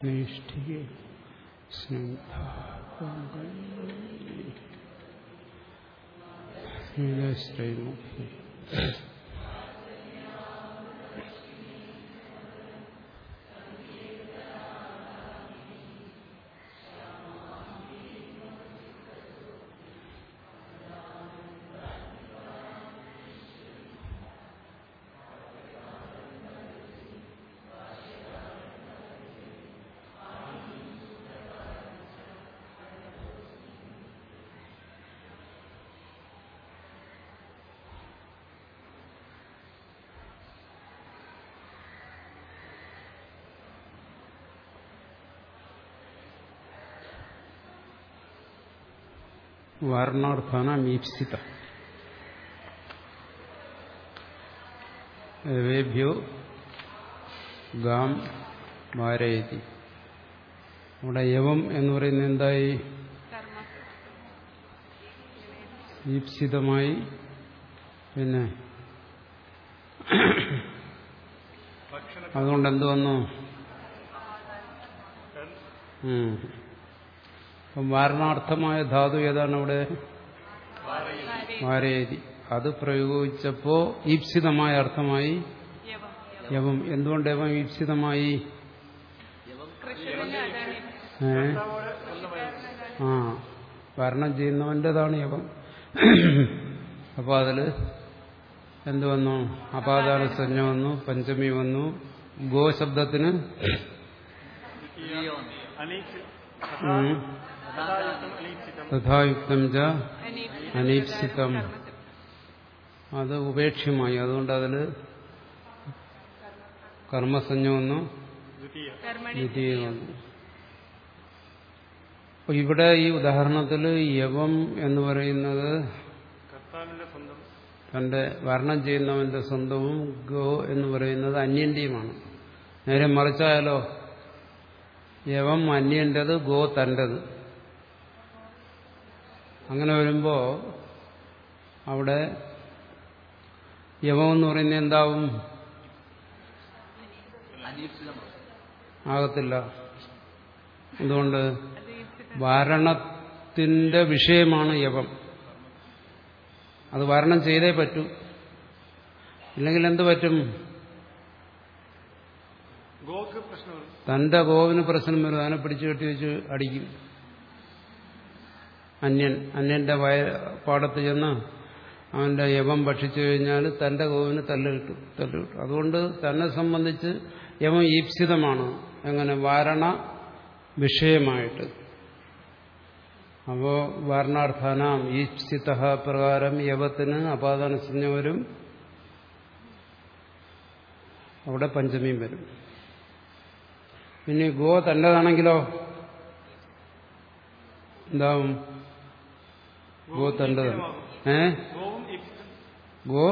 നിഷ്ഠികെ സ്നേഹശ്രീമുഖി വാരണാർത്ഥാന മീപ്സിത ഏവേഭ്യോ ഗാം വാരയതി അവിടെ യവം എന്ന് പറയുന്നത് എന്തായി ഈപ്സിതമായി പിന്നെ അതുകൊണ്ട് എന്ത് വന്നു ഉം. അപ്പം വാരണാർത്ഥമായ ധാതു ഏതാണ് ഇവിടെ വാരയതി അത് പ്രയോഗിച്ചപ്പോ ഈപ്സിതമായ അർത്ഥമായി യവം എന്തുകൊണ്ട് യവം ഈപ്സിതമായി ഏ ആ ഭരണം ചെയ്യുന്നവൻ്റെതാണ് യവം അപ്പോൾ അതില് എന്ത് വന്നു അപാദാന സഞ്ജ വന്നു പഞ്ചമി വന്നു ഗോ ശബ്ദത്തിന് ഉം. തഥായുക്തം ച അനീപ്സിതം അത് ഉപേക്ഷ്യമായി അതുകൊണ്ട് അതിൽ കർമ്മസഞ്ജ വന്നു ദ്വിതീയ വന്നു അപ്പൊ ഇവിടെ ഈ ഉദാഹരണത്തിൽ യവം എന്ന് പറയുന്നത് തന്റെ വർണ്ണം ചെയ്യുന്നവന്റെ സ്വന്തവും ഗോ എന്ന് പറയുന്നത് അന്യന്റെയുമാണ് നേരെ മറിച്ചായാലോ യവം അന്യന്റേത് ഗോ തൻ്റെത് അങ്ങനെ വരുമ്പോ അവിടെ യവം എന്ന് പറയുന്നത് എന്താവും ആകത്തില്ല എന്തുകൊണ്ട് വാരണത്തിന്റെ വിഷയമാണ് യവം അത് വാരണം ചെയ്തേ പറ്റൂ ഇല്ലെങ്കിൽ എന്ത് പറ്റും ഗോക്ക് പ്രശ്നം തന്റെ ഗോവിന് പ്രശ്നം വരും അതിനെ പിടിച്ചു കെട്ടി വെച്ച് അടിക്കും അന്യൻ അന്യന്റെ വയ പാടത്ത് ചെന്ന് അവന്റെ യവം ഭക്ഷിച്ചു കഴിഞ്ഞാൽ തന്റെ ഗോവിന് തല്ല് കിട്ടും തല്ല് കിട്ടും അതുകൊണ്ട് തന്നെ സംബന്ധിച്ച് യവം ഈപ്സിതമാണ് എങ്ങനെ വാരണ വിഷയമായിട്ട് അപ്പോ വാരണാർത്ഥാനാം ഈപ്സിത പ്രകാരം യവത്തിന് അപാദാന സംജ്ഞ വരും അവിടെ പഞ്ചമിയും വരും ഇനി ഗോ തൻ്റെതാണെങ്കിലോ എന്താവും ഗോ തൻ്റെതാണ് ഏ ഗോവും ഈപ്സിതം ഗോ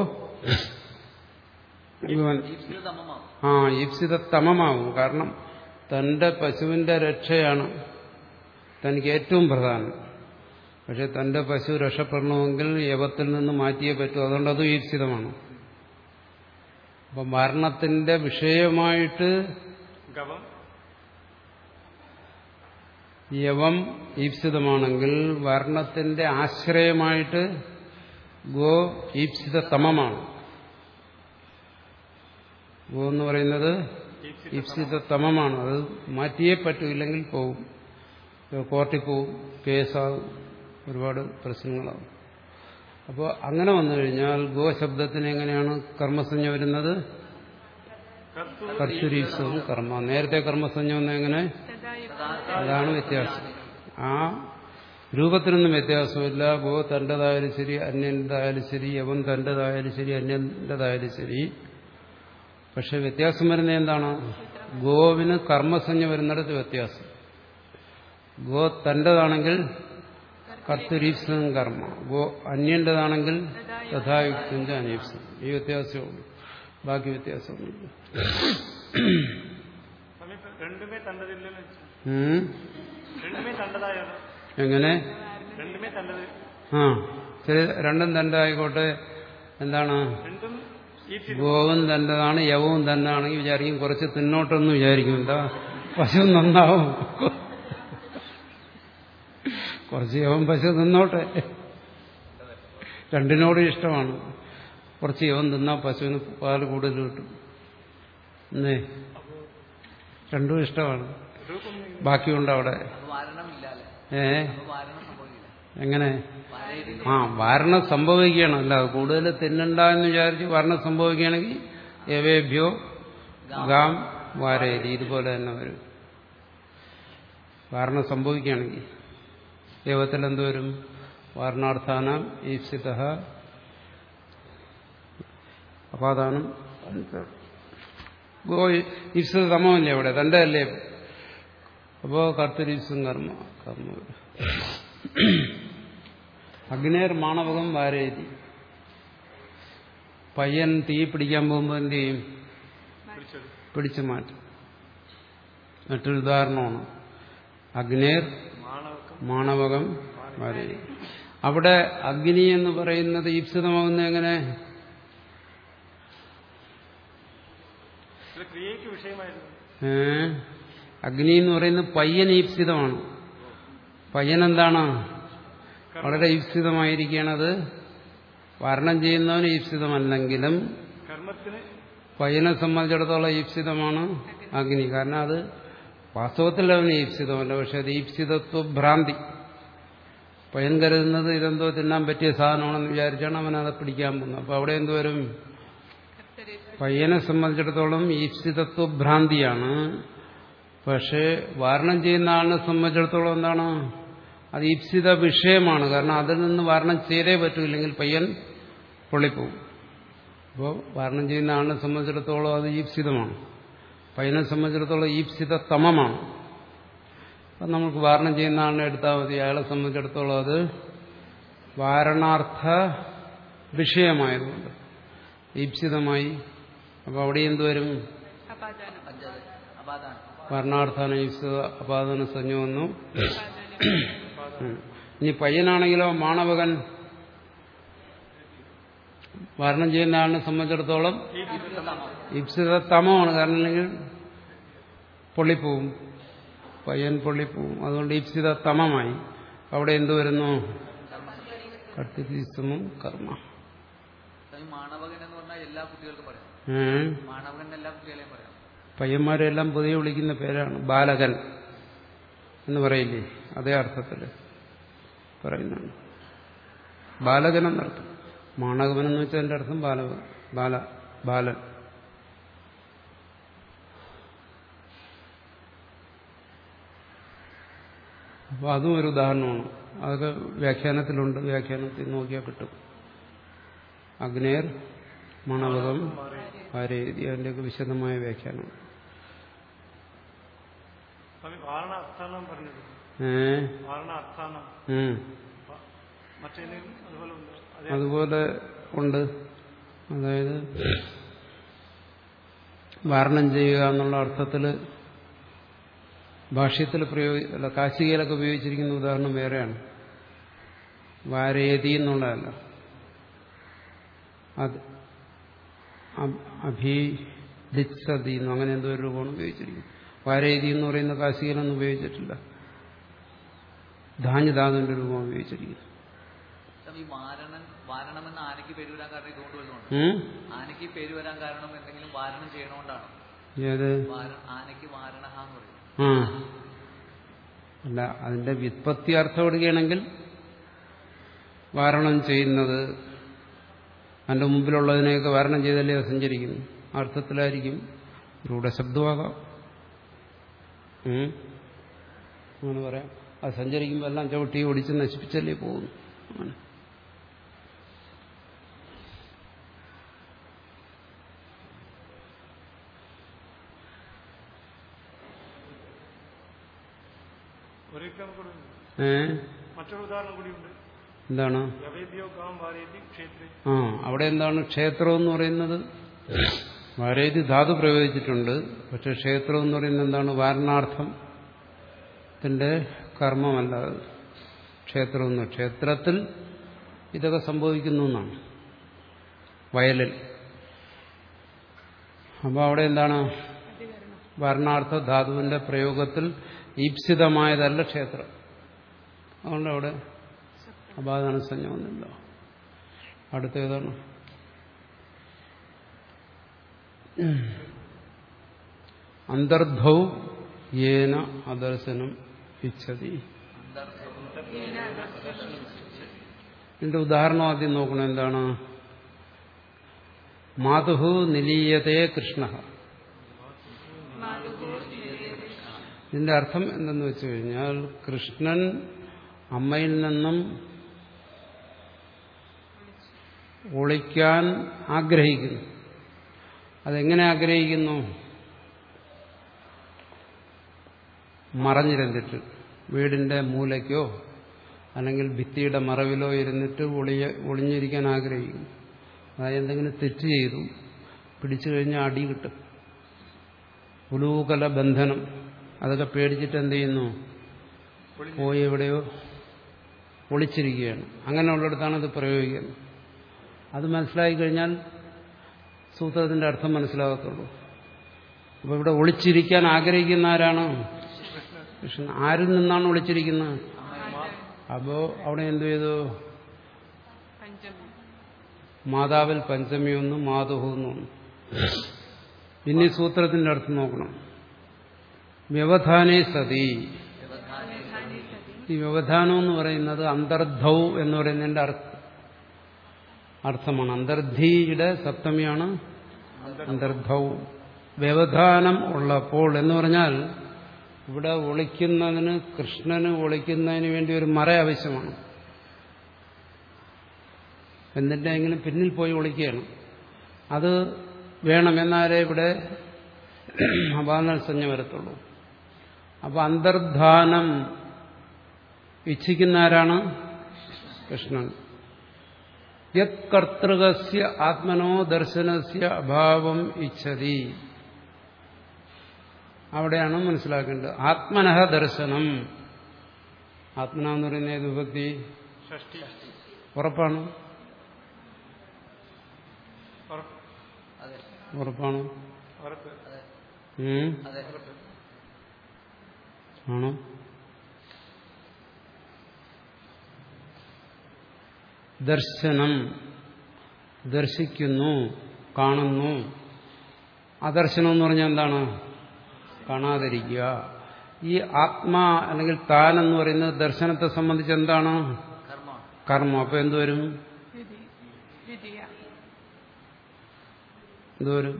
ഇവൻ ആ ഈപ്സിത തമമാവും കാരണം തന്റെ പശുവിന്റെ രക്ഷയാണ് തനിക്ക് ഏറ്റവും പ്രധാനം പക്ഷെ തന്റെ പശു രക്ഷപ്പെടണമെങ്കിൽ യവത്തിൽ നിന്ന് മാറ്റിയേ പറ്റൂ അതുകൊണ്ട് അതും ഈപ്സിതമാണ് അപ്പം മരണത്തിന്റെ വിഷയമായിട്ട് ഗവം യവം ഈപ്സിതമാണെങ്കിൽ വർണ്ണത്തിന്റെ ആശ്രയമായിട്ട് ഗോ ഈപ്സിത തമമാണ് ഗോ എന്ന് പറയുന്നത് ഈപ്സിത തമമാണ് അത് മാറ്റിയേ പറ്റൂ ഇല്ലെങ്കിൽ പോവും കോർട്ടിൽ പോവും കേസാകും ഒരുപാട് പ്രശ്നങ്ങളാകും അപ്പോൾ അങ്ങനെ വന്നു കഴിഞ്ഞാൽ ഗോ ശബ്ദത്തിന് എങ്ങനെയാണ് കർമ്മസഞ്ജ വരുന്നത് കർത്തു കർത്തുരീസവും കർമ്മ നേരത്തെ കർമ്മസഞ്ജ വന്ന എങ്ങനെ അതാണ് വ്യത്യാസം ആ രൂപത്തിനൊന്നും വ്യത്യാസമില്ല ഗോ തൻ്റെതായാലും ശരി അന്യൻ്റെതായാലും ശരി യവൻ തൻ്റെതായാലും ശരി അന്യൻ്റെതായാലും ശരി പക്ഷെ വ്യത്യാസം വരുന്നത് എന്താണ് ഗോവിന് കർമ്മസഞ്ജ വരുന്നിടത്ത് വ്യത്യാസം ഗോ തൻ്റെതാണെങ്കിൽ കർത്തുരീപ്സം കർമ്മ ഗോ അന്യൻ്റെതാണെങ്കിൽ തഥായുക്തം അനീപ്സം ഈ വ്യത്യാസമേ ഉള്ളൂ ബാക്കി വ്യത്യാസമൊന്നുമില്ല സമീപം രണ്ടുമേ തണ്ടതില്ലെന്ന് വെച്ചു ഉം. രണ്ടുമേ തണ്ടതായാണ് എങ്ങനെ രണ്ടുമേ തണ്ടത് ആ ശരി രണ്ടും തന്റെ ആയിക്കോട്ടെ എന്താണ് രണ്ടും ഈപ്സിതം ഗോവും തന്റേതാണ് യവവും തന്നെ ആണെങ്കിൽ വിചാരിക്കും കുറച്ച് തിന്നോട്ടെന്ന് വിചാരിക്കും എന്താ പശു നന്നാവും കുറച്ച് യവൻ പശു നിന്നോട്ടെ രണ്ടിനോടും ഇഷ്ടമാണ് കുറച്ച് യവൻ തിന്നാൽ പശുവിന് പാല് കൂടുതൽ കിട്ടും എന്നേ രണ്ടും ഇഷ്ടമാണ് ബാക്കിയുണ്ട് അവിടെ അപ്പൊ വാരണമില്ല അല്ലെ ഏ അപ്പൊ വാരണം സംഭവിക്കില്ല എങ്ങനെ വാരേരി ആ വാരണം സംഭവിക്കുകയാണ് അല്ല കൂടുതൽ തിന്നണ്ട എന്ന് വിചാരിച്ച് വാരണം സംഭവിക്കുകയാണെങ്കിൽ ഏവേഭ്യോ ഗാം വാരേരി ഇതുപോലെ തന്നെ വരും വാരണം സംഭവിക്കുകയാണെങ്കിൽ ദൈവത്തിൽ എന്തുവരും വാരണാർത്ഥാനം ഈപ്സിത അപാദാനം ഗോ ഈപ്സിത തമമല്ലേ അവിടെ തന്റെ അല്ലേ അപ്പോ കർത്തരീപ്സും കർമ്മ കർമ്മ വരും അഗ്നേർ മാണവകം വാരേതി പയ്യൻ തീ പിടിക്കാൻ പോകുമ്പോൾ എന്ത് ചെയ്യും പിടിച്ചത് പിടിച്ചു മാറ്റും മറ്റൊരു ഉദാഹരണമാണ് അഗ്നേർ മാണവക്കം മാണവകം വാരേതി അവിടെ അഗ്നി എന്ന് പറയുന്നത് ഈപ്സിതമാകുന്ന എങ്ങനെ ഇത് ക്രിയയ്ക്ക് വിഷയമായിരുന്നു ഏ? അഗ്നി എന്ന് പറയുന്നത് പയ്യൻ ഈപ്സിതമാണ് പയ്യൻ എന്താണ് വളരെ ഈപ്സിതമായിരിക്കണത് വാരണം ചെയ്യുന്നവന് ഈപ്സിതമല്ലെങ്കിലും കർമ്മത്തിന് പയ്യനെ സംബന്ധിച്ചിടത്തോളം ഈപ്സിതമാണ് അഗ്നി കാരണം അത് വാസ്തവത്തിൽ അവന് ഈപ്സിതമല്ല പക്ഷെ അത് ഈപ്സിതത്വ ഭ്രാന്തി പയ്യൻ കരുതുന്നത് ഇതെന്തോ തിന്നാൻ പറ്റിയ സാധനമാണെന്ന് വിചാരിച്ചാണ് അവൻ അത് പിടിക്കാൻ പോകുന്നത് അപ്പൊ അവിടെ എന്തുവരും പയ്യനെ സംബന്ധിച്ചിടത്തോളം ഈപ്സിതത്വ ഭ്രാന്തിയാണ് പക്ഷേ വാരണം ചെയ്യുന്ന ആളിനെ സംബന്ധിച്ചിടത്തോളം എന്താണ് അത് ഈപ്സിത വിഷയമാണ് കാരണം അതിൽ നിന്ന് വാരണം ചെയ്തേ പറ്റൂ ഇല്ലെങ്കിൽ പയ്യൻ പൊള്ളിപ്പോവും അപ്പോൾ വാരണം ചെയ്യുന്ന ആളിനെ സംബന്ധിച്ചിടത്തോളം അത് ഈപ്സിതമാണ് പയ്യനെ സംബന്ധിച്ചിടത്തോളം ഈപ്സിത തമമാണ് അപ്പം നമുക്ക് വാരണം ചെയ്യുന്ന ആളിനെ എടുത്താൽ മതി അയാളെ സംബന്ധിച്ചിടത്തോളം അത് വാരണാർത്ഥ വിഷയമായതുകൊണ്ട് ഈപ്സിതമായി അപ്പോൾ അവിടെ എന്തുവരും പഞ്ചായത്ത് അപാദാനം വർണ്ണാർത്ഥാന ഈപ്സിത അപാദന സഞ്ജ വന്നു ഉം. ഇനി പയ്യനാണെങ്കിലോ മാണവകൻ വാരണം ചെയ്യുന്ന ആളിനെ സംബന്ധിച്ചിടത്തോളം ഈപ്സിത തമമാണ് കാരണം അല്ലെങ്കിൽ പൊള്ളിപ്പോവും പയ്യൻ പൊള്ളിപ്പോവും അതുകൊണ്ട് ഈപ്സിത തമമായി അവിടെ എന്തു വരുന്നു കർത്തിസമം കർമ്മ സ്വാമി മാണവകൻ എന്ന് പറഞ്ഞാൽ എല്ലാ കുട്ടികൾക്കും പറയാം ഏ? മാണവകൻ എല്ലാ കുട്ടികളെയും പറയാം പയ്യന്മാരെല്ലാം പുതിയ വിളിക്കുന്ന പേരാണ് ബാലകൻ എന്ന് പറയില്ലേ അതേ അർത്ഥത്തിൽ പറയുന്നതാണ് ബാലകൻ എന്നർത്ഥം മാണകവൻ എന്ന് വെച്ചാൽ എൻ്റെ അർത്ഥം ബാല ബാല ബാലൻ അപ്പോൾ അതും ഒരു ഉദാഹരണമാണ് അതൊക്കെ വ്യാഖ്യാനത്തിലുണ്ട് വ്യാഖ്യാനത്തിൽ നോക്കിയാൽ കിട്ടും അഗ്നേർ മണവകം ആരേതി അതിൻ്റെയൊക്കെ വിശദമായ വ്യാഖ്യാനം സ്വാമി വാരണ അർത്ഥാനം പറഞ്ഞത് ഏ വാരണ അർത്ഥാനം ഉം. മറ്റേതെങ്കിലും അതുപോലെ ഉണ്ട് അതെ അതുപോലെ ഉണ്ട് അതായത് വാരണം ചെയ്യുക എന്നുള്ള അർത്ഥത്തിൽ ഭാഷ്യത്തിൽ പ്രയോഗി അല്ല കാശികയിലൊക്കെ ഉപയോഗിച്ചിരിക്കുന്ന ഉദാഹരണം വേറെയാണ് വാരേതി എന്നുള്ളതല്ല അത് അ- അഭിദിത്സതി എന്നോ അങ്ങനെ എന്തോ ഒരു രൂപമാണ് ഉപയോഗിച്ചിരിക്കുന്നത് വാരേതി എന്ന് പറയുന്ന കാശികയിലൊന്നും ഉപയോഗിച്ചിട്ടില്ല ധാന്യധാതുവിന്റെ രൂപം ഉപയോഗിച്ചിരിക്കുന്നു സ്വാമി വാരണൻ വാരണമെന്ന് ആനയ്ക്ക് പേര് വരാൻ കാരണം ഇതുകൊണ്ട് വല്ലതുകൊണ്ട് ഉം? ആനയ്ക്ക് പേര് വരാൻ കാരണം എന്തെങ്കിലും വാരണം ചെയ്യണോണ്ടാണ് ഏത് വാര- ആനയ്ക്ക് വാരണഹ എന്ന് പറയും ആ അല്ല അതിന്റെ വ്യുത്പത്തി അർത്ഥം എടുക്കുകയാണെങ്കിൽ വാരണം ചെയ്യുന്നത് അതിന്റെ മുമ്പിലുള്ളതിനെയൊക്കെ വാരണം ചെയ്തല്ലേ അത് സഞ്ചരിക്കുന്നു ആ അർത്ഥത്തിലായിരിക്കും രൂഢശബ്ദമാകാം ഉം. അങ്ങനെ പറയാം അത് സഞ്ചരിക്കുമ്പോൾ എല്ലാം ചവിട്ടി ഓടിച്ച് നശിപ്പിച്ചല്ലേ പോകുന്നു അങ്ങനെ ഒരിക്കൽ കൂടെ ഉണ്ട് ഏ മറ്റൊരു ഉദാഹരണം കൂടിയുണ്ട് എന്താണ് യവേദ്യോ ഗാം വാരേതി ക്ഷേത്രേ ആ അവിടെ എന്താണ് ക്ഷേത്രം എന്ന് പറയുന്നത് വാരേതി ധാതു പ്രയോഗിച്ചിട്ടുണ്ട് പക്ഷെ ക്ഷേത്രം എന്ന് പറയുന്നത് എന്താണ് വാരണാർത്ഥത്തിന്റെ കർമ്മമല്ല അത് ക്ഷേത്രം എന്ന് ക്ഷേത്രത്തിൽ ഇതൊക്കെ സംഭവിക്കുന്നു എന്നാണ് വയലിൽ അപ്പോൾ അവിടെ എന്താണ് വർണ്ണാർത്ഥ ധാതുവിന്റെ പ്രയോഗത്തിൽ ഈപ്സിതമായതല്ല ക്ഷേത്രം അതുകൊണ്ട് അവിടെ അപാദാന സംജ്ഞ ഒന്നുമില്ല അടുത്തേതാണ് അന്തർധൗ യേന അദർശനം ഇച്ഛതി ഇതിന്റെ ഉദാഹരണം ആദ്യം നോക്കണം എന്താണ് മാതുഹു നിലീയതേ കൃഷ്ണ ഇതിന്റെ അർത്ഥം എന്തെന്ന് വെച്ച് കഴിഞ്ഞാൽ കൃഷ്ണൻ അമ്മയിൽ നിന്നും ഒളിക്കാൻ ആഗ്രഹിക്കുന്നു അതെങ്ങനെ ആഗ്രഹിക്കുന്നു മറഞ്ഞിരുന്നിട്ട് വീടിന്റെ മൂലയ്ക്കോ അല്ലെങ്കിൽ ഭിത്തിയുടെ മറവിലോ ഇരുന്നിട്ട് ഒളിയ ഒളിഞ്ഞിരിക്കാൻ ആഗ്രഹിക്കുന്നു അതായത് എന്തെങ്കിലും തെറ്റ് ചെയ്തു പിടിച്ചു കഴിഞ്ഞാൽ അടി കിട്ടും ഉലൂകല ബന്ധനം അതൊക്കെ പേടിച്ചിട്ട് എന്ത് ചെയ്യുന്നു പോയി എവിടെയോ ഒളിച്ചിരിക്കുകയാണ് അങ്ങനെയുള്ളിടത്താണ് ഇത് പ്രയോഗിക്കുന്നത് അത് മനസ്സിലായി കഴിഞ്ഞാൽ സൂത്രത്തിന്റെ അർത്ഥം മനസ്സിലാകത്തുള്ളൂ അപ്പോൾ ഇവിടെ ഒളിച്ചിരിക്കാൻ ആഗ്രഹിക്കുന്ന ആരാണ് കൃഷ്ണൻ ആരിൽ നിന്നാണ് ഒളിച്ചിരിക്കുന്നത് അപ്പോ അവിടെ എന്തു ചെയ്തു മാതാവിൽ പഞ്ചമി ഒന്ന് മാതുഹു എന്നൊന്ന് ഇനി സൂത്രത്തിന്റെ അർത്ഥം നോക്കണം വ്യവധാനേ സതി ഈ വ്യവധാനം എന്ന് പറയുന്നത് അന്തർധൗ എന്ന് പറയുന്നതിന്റെ അർത്ഥം അർത്ഥമാണ് അന്തർധിയുടെ സപ്തമിയാണ് അന്തർധൗ വ്യവധാനം ഉള്ളപ്പോൾ എന്ന് പറഞ്ഞാൽ ഇവിടെ ഒളിക്കുന്നതിന് കൃഷ്ണന് ഒളിക്കുന്നതിന് വേണ്ടി ഒരു മറ ആവശ്യമാണ് എന്തിൻ്റെങ്കിലും പിന്നിൽ പോയി ഒളിക്കുകയാണ് അത് വേണം എന്നാലേ ഇവിടെ അപാനസഞ്ജ വരത്തുള്ളൂ അപ്പൊ അന്തർധാനം ഇച്ഛിക്കുന്ന ആരാണ് കൃഷ്ണൻ യത് കർത്തൃകസ്യ ആത്മനോ ദർശനസ്യ അഭാവം ഇച്ഛതി അവിടെയാണ് മനസ്സിലാക്കേണ്ടത് ആത്മനഃ ദർശനം ആത്മന എന്ന് പറയുന്ന ഏത് വിഭക്തി ഷഷ്ടി ഉറപ്പാണ് ഉറപ്പ് അതെ ഉറപ്പാണ് ഉറപ്പ് അതെ ഉം? അതെ ആണോ ദർശനം ദർശിക്കുന്നു കാണുന്നു അദർശനം എന്ന് പറഞ്ഞാൽ എന്താണ് കാണാതിരിക്കുക ഈ ആത്മാ അല്ലെങ്കിൽ താൻ എന്ന് പറയുന്നത് ദർശനത്തെ സംബന്ധിച്ച് എന്താണ് കർമ്മമാണ് കർമ്മം അപ്പൊ എന്തുവരും എന്തുവരും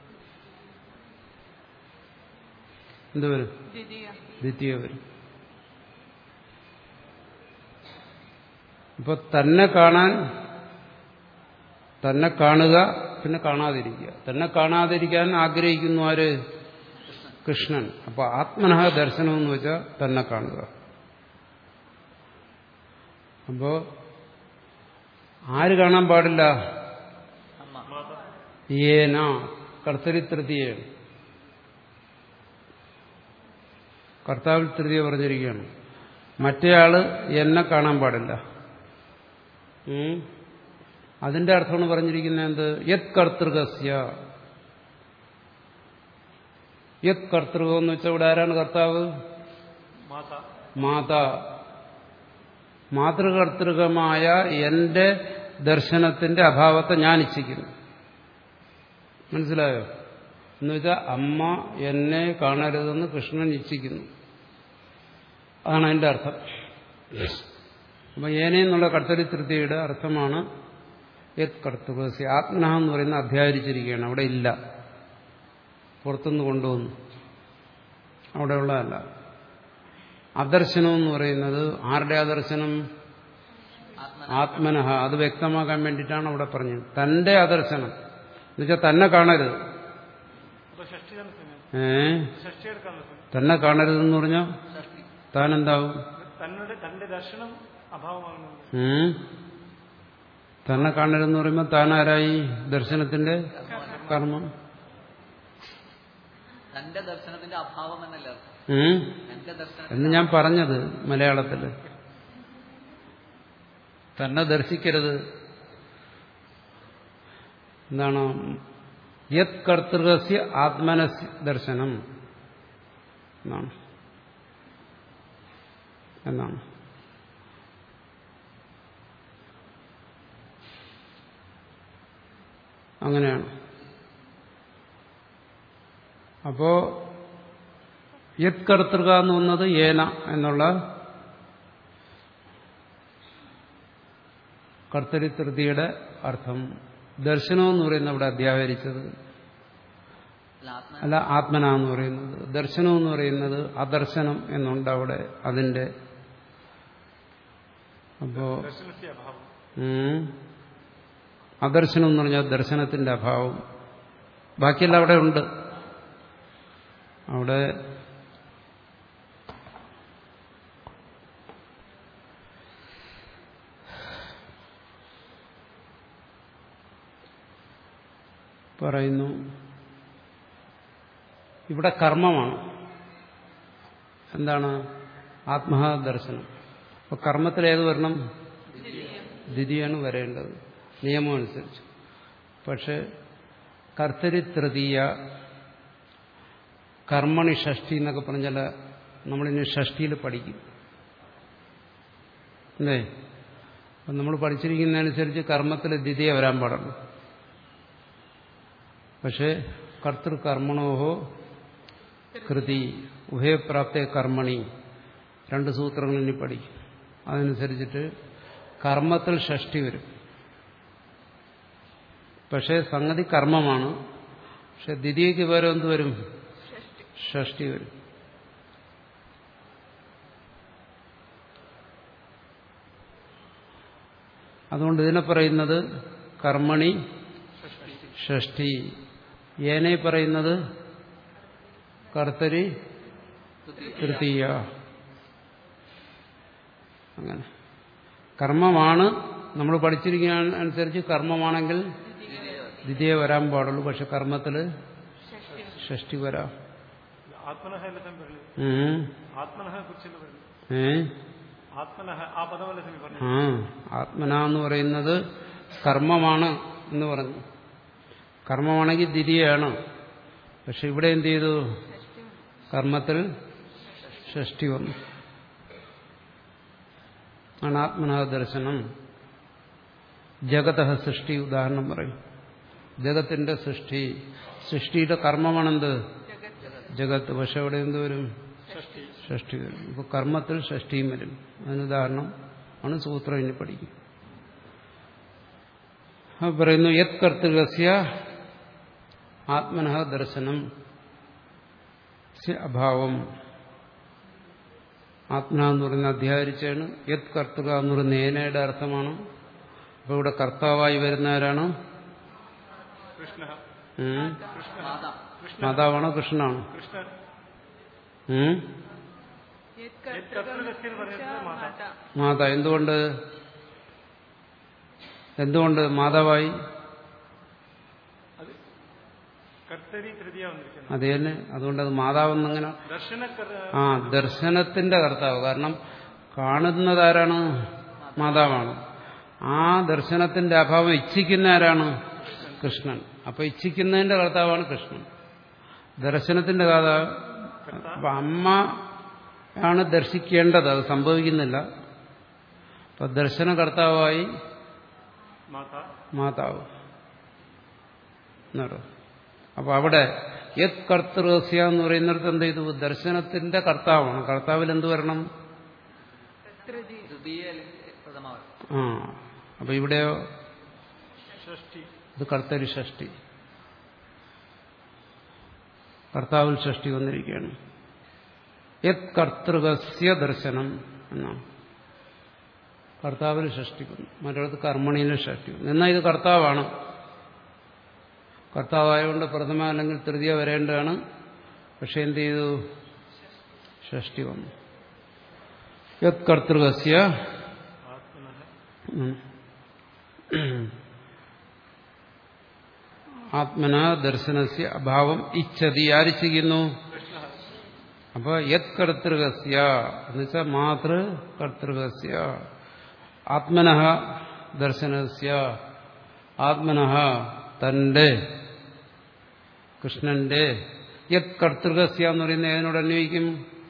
എന്തുവരും ദ്വിതീയ വരും ഇപ്പൊ തന്നെ കാണാൻ തന്നെ കാണുക പിന്നെ കാണാതിരിക്കുക തന്നെ കാണാതിരിക്കാൻ ആഗ്രഹിക്കുന്നു ആര് കൃഷ്ണൻ അപ്പൊ ആത്മനഃ ദർശനം എന്ന് വെച്ചാൽ തന്നെ കാണുക അപ്പോ ആര് കാണാൻ പാടില്ല അമ്മ ഏന കർത്തരി തൃതീയാണ് കർത്താവിൽ തൃതീയ പറഞ്ഞിരിക്കുകയാണ് മറ്റേയാള് എന്നെ കാണാൻ പാടില്ല ഉം. അതിന്റെ അർത്ഥമാണ് പറഞ്ഞിരിക്കുന്നത് എന്ത് യത് കർത്തൃകസ്യ യത് കർത്തൃകം എന്ന് വെച്ചാൽ ഇവിടെ ആരാണ് കർത്താവ് മാത മാതാ മാതൃകർത്തൃകമായ എന്റെ ദർശനത്തിന്റെ അഭാവത്തെ ഞാൻ ഇച്ഛിക്കുന്നു മനസ്സിലായോ എന്നുവെച്ചാൽ അമ്മ എന്നെ കാണരുതെന്ന് കൃഷ്ണൻ ഇച്ഛിക്കുന്നു അതാണ് അതിന്റെ അർത്ഥം അപ്പൊ ഏനെന്നുള്ള കർത്തരി തൃതിയുടെ അർത്ഥമാണ് യത് കർത്തൃകസ്യ ആത്മന എന്ന് പറയുന്ന അധ്യായിരിച്ചിരിക്കുകയാണ് അവിടെ ഇല്ല പുറത്തുനിന്ന് കൊണ്ടുവന്നു അവിടെയുള്ളതല്ല അദർശനം എന്ന് പറയുന്നത് ആരുടെ അദർശനം ആത്മന ആത്മനഹ അത് വ്യക്തമാക്കാൻ വേണ്ടിയിട്ടാണ് അവിടെ പറഞ്ഞത് തന്റെ അദർശനം എന്നുവെച്ചാൽ തന്നെ കാണരുത് അപ്പൊ ഷഷ്ടി തന്നെ സമയം ഏ ഷഷ്ടി എടുക്കാനുള്ള സമയം തന്നെ കാണരുതെന്ന് പറഞ്ഞാൽ ഷഷ്ടി താൻ എന്താവും തന്നുടെ തന്റെ ദർശനം അഭാവമാകുന്നുണ്ട് ഉം? തന്നെ കാണരുതെന്ന് പറയുമ്പോൾ താൻ ആരായി ദർശനത്തിന്റെ കർമ്മം തന്റെ ദർശനത്തിന്റെ അഭാവം എന്നല്ല അർത്ഥം ഉം? തന്റെ ദർശനം എന്ന് ഞാൻ പറഞ്ഞത് മലയാളത്തില് തന്നെ ദർശിക്കരുത് എന്താണ് യത് കർത്തൃകസ്യ ആത്മനസ് ദർശനം എന്നാണ് എന്നാണ് അങ്ങനെയാണ് അപ്പോ യത് കർത്തൃക എന്ന് വന്നത് ഏന എന്നുള്ള കർത്തരിതൃതിയുടെ അർത്ഥം ദർശനം എന്ന് പറയുന്നത് അവിടെ അധ്യാപരിച്ചത് അല്ല, ആത്മ അല്ല ആത്മന എന്ന് പറയുന്നത് ദർശനം എന്ന് പറയുന്നത് അദർശനം എന്നുണ്ട് അവിടെ അതിന്റെ അപ്പോ ദർശനസ്യ അഭാവം ഉം, അദർശനം എന്ന് പറഞ്ഞാൽ ദർശനത്തിന്റെ അഭാവം ബാക്കിയെല്ലാം അവിടെ ഉണ്ട് അവിടെ പറയുന്നു ഇവിടെ കർമ്മമാണ് എന്താണ് ആത്മദർശനം അപ്പൊ കർമ്മത്തിൽ ഏത് വരണം ദ്വിതീയാണ് വരേണ്ടത് നിയമം അനുസരിച്ച് പക്ഷെ കർത്തരി തൃതീയ കർമ്മണി ഷഷ്ടി എന്നൊക്കെ പറഞ്ഞാൽ നമ്മളിനി ഷഷ്ടിയിൽ പഠിക്കും അല്ലേ അപ്പം നമ്മൾ പഠിച്ചിരിക്കുന്നതനുസരിച്ച് കർമ്മത്തിൽ ദ്വിതീയ വരാൻ പാടുള്ളൂ പക്ഷേ കർത്തൃകർമ്മണോഹോ കൃതി ഉഭയപ്രാപ്ത കർമ്മണി രണ്ട് സൂത്രങ്ങൾ ഇനി പഠിക്കും അതനുസരിച്ചിട്ട് കർമ്മത്തിൽ ഷഷ്ടി വരും പക്ഷേ സംഗതി കർമ്മമാണ് പക്ഷെ ദ്വിതീയക്ക് പകരം എന്ത് വരും ഷഷ്ടി വരും അതുകൊണ്ട് ഇതിനെ പറയുന്നത് കർമ്മണി ഷഷ്ടി ഏനെ പറയുന്നത് കർത്തരി തൃതീയ അങ്ങനെ കർമ്മമാണ് നമ്മൾ പഠിച്ചിരിക്കുന്ന അനുസരിച്ച് കർമ്മമാണെങ്കിൽ ദ്വിതീയ വരാൻ പാടുള്ളൂ പക്ഷെ കർമ്മത്തിൽ ഷഷ്ടി വരാം ಆತ್ಮನಃ ಎಲ್ಲ ಸಮಯ ಬರಲಿ ഉം. ಆತ್ಮನಃ ಕುರಿಚೆಲ್ಲ ಬರಲಿ ഏ ಆತ್ಮನಃ ಆ ಪದವಲ್ಲ ಸಮಯ ಬರಲಿ ആ ആത്മന എന്ന് പറയുന്നത് കർമ്മമാണ് എന്ന് പറഞ്ഞു കർമ്മമാണെങ്കിൽ ദ്വിതീയാണ് പക്ഷെ ഇവിടെ എന്ത് ചെയ്തു കർമ്മത്തിൽ ഷഷ്ടി വന്നു ആണ് ആത്മനാ ദർശനം ജഗത സൃഷ്ടി ഉദാഹരണം പറയും ജഗത്തിന്റെ സൃഷ്ടി സൃഷ്ടിയുടെ കർമ്മമാണെന്ത് ജഗത്ത് പക്ഷെ അവിടെ എന്ത് വരും ഷഷ്ടി വരും ഇപ്പൊ കർമ്മത്തിൽ ഷഷ്ടിയും വരും അതിനുദാഹരണം ആണ് സൂത്രം ഇനി പഠിക്കും അപ്പൊ പറയുന്നു യത് കർത്തൃകസ്യ ആത്മന ദർശനം സ്യ അഭാവം ആത്മന എന്ന് പറയുന്ന അധ്യായിരിച്ചാണ് യത് കർത്തൃക എന്ന് പറയുന്ന ഏനയുടെ അർത്ഥമാണ് അപ്പൊ ഇവിടെ കർത്താവായി വരുന്ന ആരാണ് ಕೃಷ್ಣ ഉം? മാതാ മാതാവാണോ കൃഷ്ണനാണോ ಕೃಷ್ಣ ഉം? കർത്തൃകസ്യ എന്ന് പറയുന്നത് മാതാ മാത എന്തുകൊണ്ട് എന്തുകൊണ്ട് മാതാവായി അത് കർത്തരി തൃതീയ വന്നിരിക്കുന്നത് അത് തന്നെ അതുകൊണ്ട് അത് മാതാവെന്നങ്ങനെ ദർശന ആ ദർശനത്തിന്റെ കർത്താവ് കാരണം കാണുന്നതാരാണ് മാതാവാണ് ആ ദർശനത്തിന്റെ അഭാവം ഇച്ഛിക്കുന്ന ആരാണ് കൃഷ്ണൻ അപ്പൊ ഇച്ഛിക്കുന്നതിന്റെ കർത്താവാണ് കൃഷ്ണൻ ദർശനത്തിന്റെ കഥ അപ്പൊ അമ്മ ആണ് ദർശിക്കേണ്ടത് അത് സംഭവിക്കുന്നില്ല അപ്പൊ ദർശനകർത്താവായി മാതാ മാതാവ് എന്നറിയോ അപ്പൊ അവിടെ യത് കർത്തൃസ്യ എന്ന് പറയുന്നിടത്ത് എന്ത് ചെയ്തു ദർശനത്തിന്റെ കർത്താവാണ് കർത്താവിൽ എന്ത് വരണം തൃതീയ അല്ലെങ്കിൽ പ്രഥമ വരും. ആ അപ്പൊ ഇവിടെയോ ഷഷ്ടി ഇത് കർത്തരി ഷഷ്ടി കർത്താവിൽ ഷഷ്ടി വന്നിരിക്കുകയാണ് യത് കർത്തൃകസ്യ ദർശനം എന്നാണ് കർത്താവിൽ ഷഷ്ടി വന്നു മറ്റൊരിടത്ത് കർമ്മണിയിലും ഷഷ്ടി വന്നു എന്നാൽ ഇത് കർത്താവാണ് കർത്താവായതുകൊണ്ട് പ്രഥമ അല്ലെങ്കിൽ തൃതീയ വരേണ്ടതാണ് പക്ഷെ എന്ത് ചെയ്തു ഷഷ്ടി വന്നു യത് കർത്തൃകസ്യ ആത്മനഃ ഉം. ആത്മന ദർശനസ്യ അഭാവം ഇച്ഛതി ആര് ചെയ്യുന്നു അപ്പൊ യത് കർത്തൃകസ്യ എന്നുവെച്ചാൽ മാതൃ കർത്തൃകസ്യ ആത്മന ദർശനസ്യ ആത്മന തന്റെ കൃഷ്ണന്റെ യത് കർത്തൃകസ്യ എന്ന് പറയുന്നത് ഏതിനോട് അന്വയിക്കും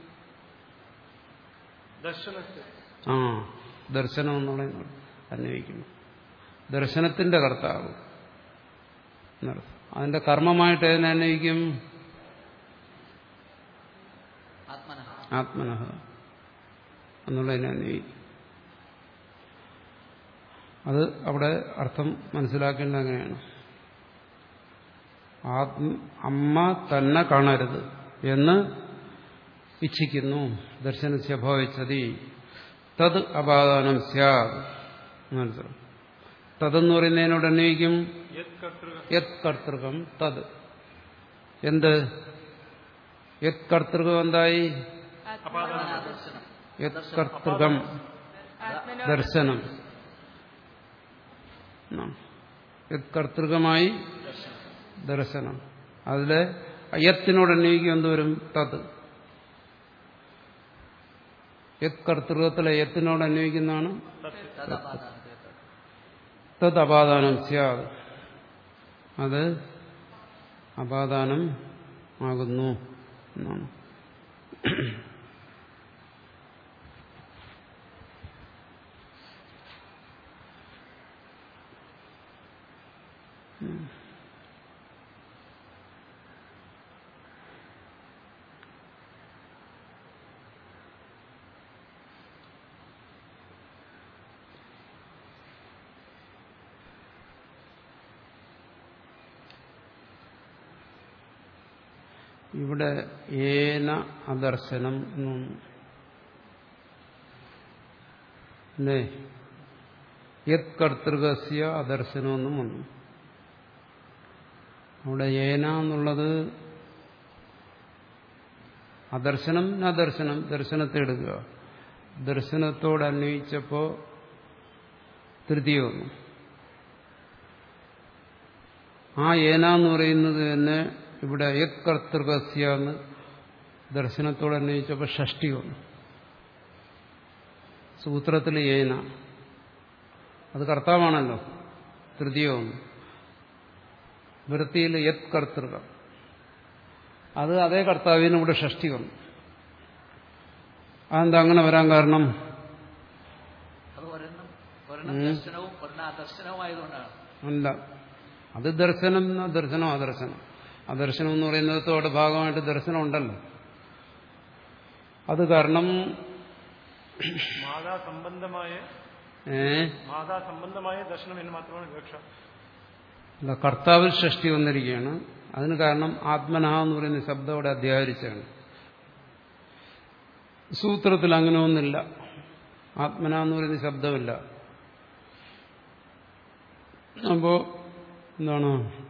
ദർശനത്തെ ആ ദർശനം എന്നുള്ളതിനോട് അന്വയിക്കുന്നു ദർശനത്തിന്റെ കർത്താവ് എന്നർത്ഥം അതിന്റെ കർമ്മമായിട്ട് ഏതിനെ അന്വയിക്കും ആത്മന ആത്മനഃ എന്നുള്ളതിനെ അന്വയിക്കും അത് അവിടെ അർത്ഥം മനസ്സിലാക്കേണ്ടത് അങ്ങനെയാണ് ആത്മ അമ്മ തന്നെ കാണരുത് എന്ന് ഇച്ഛിക്കുന്നു ദർശനസ്യ ഭവിച്ചതി തത് അപാദാനം സ്യാത് മനസ്സിലാവും തതെന്ന് പറയുന്നതിനോട് അന്വയിക്കും യത് കർത്തൃക യത് കർത്തൃകം തത് എന്ത് യത് കർത്തൃകം എന്തായി ദർശനം യത് കർത്തൃകം ദർശനം എന്നാണ്. യത് കർത്തൃകമായി ദർശനം അതിലെ യത്തിനോട് അന്വയിക്കും എന്തുവരും തത് യത് കർത്തൃകത്തിലെ യത്തിനോട് അന്വയിക്കുന്നതാണ് തദപാദാനത്തെ തത് അപാദാനം സ്യാത് അത് അപാദാനം ആകുന്നു എന്നാണ് ഇവിടെ ഏന അദർശനം എന്നൊന്നു അല്ലേ യത് കർത്തൃകസ്യ അദർശനമെന്നും വന്നു അവിടെ ഏന എന്നുള്ളത് അദർശനം അദർശനം ദർശനത്തെ എടുക്കുക ദർശനത്തോട് അന്വയിച്ചപ്പോ തൃതീയ വന്നു ആ ഏന എന്ന് പറയുന്നത് തന്നെ ഇവിടെ യത് കർത്തൃകസ്യ എന്ന് ദർശനത്തോട് അന്വയിച്ചപ്പോൾ ഷഷ്ടി വന്നു സൂത്രത്തിൽ ഏന അത് കർത്താവാണല്ലോ തൃതീയ വന്നു വൃത്തിയിൽ യത് കർത്തൃകം അത് അതേ കർത്താവിന് ഇവിടെ ഷഷ്ടി വന്നു അതെന്താ അങ്ങനെ വരാൻ കാരണം അത് ഒരെണ്ണം ഒരെണ്ണം ദർശനവും ഒരെണ്ണം അദർശനവും ആയതുകൊണ്ടാണ് അല്ല അത് ദർശനം എന്നാ ദർശനം അദർശനം അദർശനം എന്ന് പറയുന്നതോടെ ഭാഗമായിട്ട് ദർശനം ഉണ്ടല്ലോ അത് കാരണം മാതാ സംബന്ധമായ ഏ മാതാ സംബന്ധമായ ദർശനം എന്ന് മാത്രമാണ് വിവക്ഷ അല്ല കർത്താവിൽ ഷഷ്ടി വന്നിരിക്കുകയാണ് അതിന് കാരണം ആത്മനഹ എന്ന് പറയുന്ന ശബ്ദം അവിടെ അധ്യാകരിച്ചാണ് സൂത്രത്തിൽ അങ്ങനെ ഒന്നില്ല ആത്മന എന്ന് പറയുന്ന ശബ്ദമില്ല അപ്പോ എന്താണ്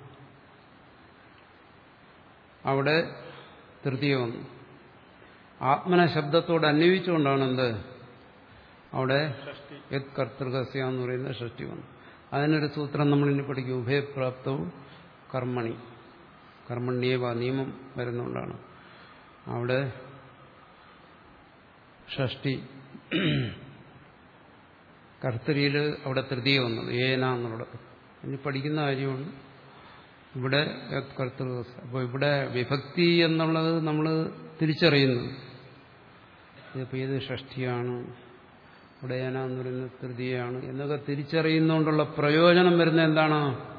അവിടെ തൃതീയ വന്നു ആത്മന ശബ്ദത്തോട് അന്വയിച്ചുകൊണ്ടാണ് എന്ത് അവിടെ ഷഷ്ടി യത് കർത്തൃകസ്യ എന്ന് പറയുന്ന ഷഷ്ടി വന്നു അതിനൊരു സൂത്രം നമ്മളിനി പഠിക്കും ഉഭയപ്രാപ്തവും കർമ്മണി കർമ്മണ്യേവ നിയമം വരുന്നുകൊണ്ടാണ് അവിടെ ഷഷ്ടി കർത്തരിയിൽ അവിടെ തൃതീയ വന്നത് ഏന എന്നുള്ളത് ഇനി പഠിക്കുന്ന കാര്യമാണ് ഇവിടെ യത് കർത്തൃകസ്യ അപ്പോൾ ഇവിടെ വിഭക്തി എന്നുള്ളത് നമ്മൾ തിരിച്ചറിയുന്നു ഇതിപ്പോൾ ഇത് ഷഷ്ടിയാണ് ഇവിടെ ഏന എന്ന് പറയുന്നത് തൃതീയാണ് എന്നൊക്കെ തിരിച്ചറിയുന്നതുകൊണ്ടുള്ള പ്രയോജനം വരുന്ന എന്താണ്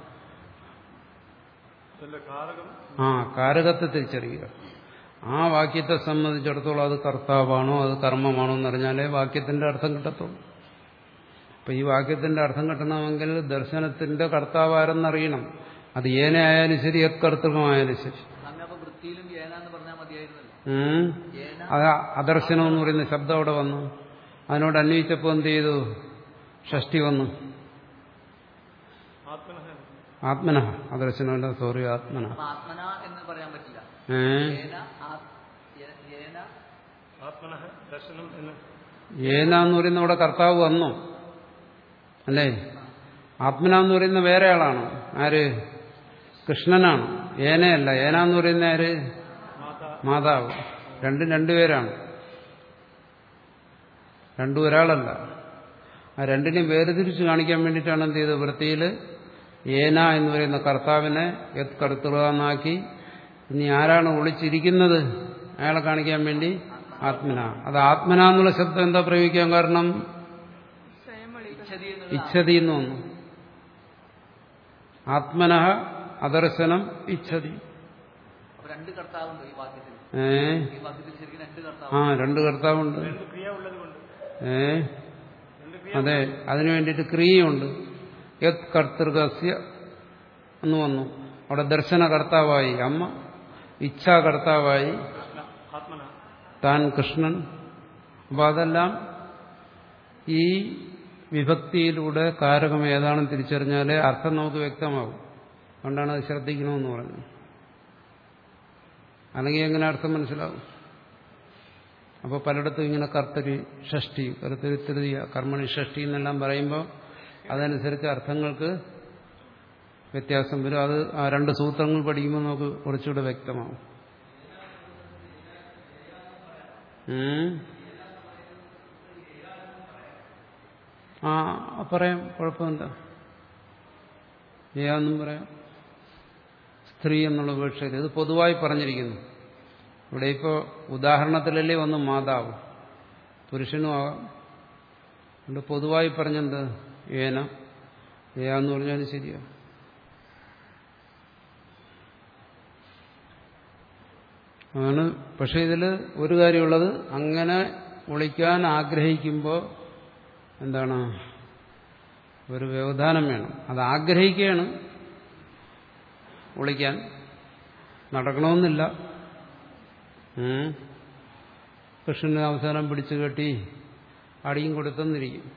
അതിന്റെ കാരകം ആ കാരകത്തെ തിരിച്ചറിയുക ആ വാക്യത്തെ സംബന്ധിച്ചിടത്തോളം അത് കർത്താവാണോ അത് കർമ്മമാണോ എന്നറിഞ്ഞാലേ വാക്യത്തിന്റെ അർത്ഥം കിട്ടത്തുള്ളൂ അപ്പൊ ഈ വാക്യത്തിന്റെ അർത്ഥം കിട്ടണമെങ്കിൽ ദർശനത്തിന്റെ കർത്താവാരെന്നറിയണം അത് ഏന ആയാലും ശരി യത് കർത്തൃകമായാലും ശരി സ്വാമി അപ്പൊ വൃത്തിയിലും ഏന എന്ന് പറഞ്ഞാൽ മതിയായിരുന്നല്ലോ ഉം. ഏന അത് അദർശനം എന്ന് പറയുന്ന ശബ്ദം അവിടെ വന്നു അതിനോട് അന്വയിച്ചപ്പോൾ എന്ത് ചെയ്തു ഷഷ്ടി വന്നു ആത്മന ആത്മന അദർശനമല്ല സോറി ആത്മന അപ്പൊ ആത്മന എന്ന് പറയാൻ പറ്റില്ല ഏ ഏന ആ- ഏ- ഏന ആത്മന ദർശനം എന്ന് ഏന എന്ന് പറയുന്ന അവിടെ കർത്താവ് വന്നു അല്ലേ ആത്മന എന്ന് പറയുന്ന വേറെ ആളാണ് ആര് കൃഷ്ണനാണ് ഏനയല്ല ഏന എന്ന് പറയുന്ന ആര് മാതാ മാതാവ് രണ്ടും രണ്ടുപേരാണ് രണ്ടും ഒരാളല്ല ആ രണ്ടിനെയും വേർതിരിച്ച് കാണിക്കാൻ വേണ്ടിയിട്ടാണ് എന്ത് ചെയ്തത് വൃത്തിയിൽ ഏന എന്ന് പറയുന്ന കർത്താവിനെ യത് കർത്തൃകന്നാക്കി ഇനി ആരാണ് ഒളിച്ചിരിക്കുന്നത് അയാളെ കാണിക്കാൻ വേണ്ടി ആത്മന അത് ആത്മന എന്നുള്ള ശബ്ദം എന്താ പ്രയോഗിക്കാൻ കാരണം ഇച്ഛതി എന്നുള്ള ഇച്ഛതി എന്ന് വന്നു ആത്മന അദർശനം ഇച്ഛതി അപ്പൊ രണ്ട് കർത്താവുണ്ട് ഈ വാക്യത്തിൽ ഏ ഈ വാക്യത്തിൽ ശരിക്കും രണ്ട് കർത്താവ് ആ രണ്ട് കർത്താവുണ്ട് രണ്ട് ക്രിയ ഉള്ളത് കൊണ്ട് ഏ രണ്ട് ക്രിയ അതെ അതിനു വേണ്ടിയിട്ട് ക്രിയയുണ്ട് യത് കർത്തൃകസ്യ എന്ന് വന്നു അവിടെ ദർശന കർത്താവായി അമ്മ ഇച്ഛാ കർത്താവായി കൃഷ്ണ ആത്മന താൻ കൃഷ്ണൻ അപ്പൊ അതെല്ലാം ഈ വിഭക്തിയിലൂടെ കാരകം ഏതാണെന്ന് തിരിച്ചറിഞ്ഞാലേ അർത്ഥം നമുക്ക് വ്യക്തമാകും അതുകൊണ്ടാണ് അത് ശ്രദ്ധിക്കണമെന്ന് പറഞ്ഞത് അല്ലെങ്കിൽ എങ്ങനെ അർത്ഥം മനസ്സിലാവും അപ്പോൾ പലയിടത്തും ഇങ്ങനെ കർത്തരി ഷഷ്ടി കർത്തരി തൃതീയ കർമ്മണി ഷഷ്ടി എന്നെല്ലാം പറയുമ്പോൾ അതനുസരിച്ച് അർത്ഥങ്ങൾക്ക് വ്യത്യാസം വരും അത് ആ രണ്ട് സൂത്രങ്ങൾ പഠിക്കുമ്പോൾ നമുക്ക് കുറച്ചുകൂടെ വ്യക്തമാവും ഉം. ആ പറയാം കുഴപ്പമില്ല ഏന്നും പറയാം സ്ത്രീ എന്നുള്ള ഉപേക്ഷയിൽ ഇത് പൊതുവായി പറഞ്ഞിരിക്കുന്നു ഇവിടെ ഇപ്പോൾ ഉദാഹരണത്തിലല്ലേ വന്ന് മാതാവ് പുരുഷനും ആകാം ഇവിടെ പൊതുവായി പറഞ്ഞെന്ത് ഏന ഏന്ന് പറഞ്ഞാലും ശരിയാ ആണ് പക്ഷെ ഇതിൽ ഒരു കാര്യമുള്ളത് അങ്ങനെ ഒളിക്കാൻ ആഗ്രഹിക്കുമ്പോൾ എന്താണ് ഒരു വ്യവധാനം വേണം അത് ആഗ്രഹിക്കുകയാണ് ഒളിക്കാൻ നടക്കണമെന്നില്ല ഉം. കൃഷ്ണന് അവസാനം പിടിച്ചു കെട്ടി അടിയും കൊടുത്തെന്നിരിക്കും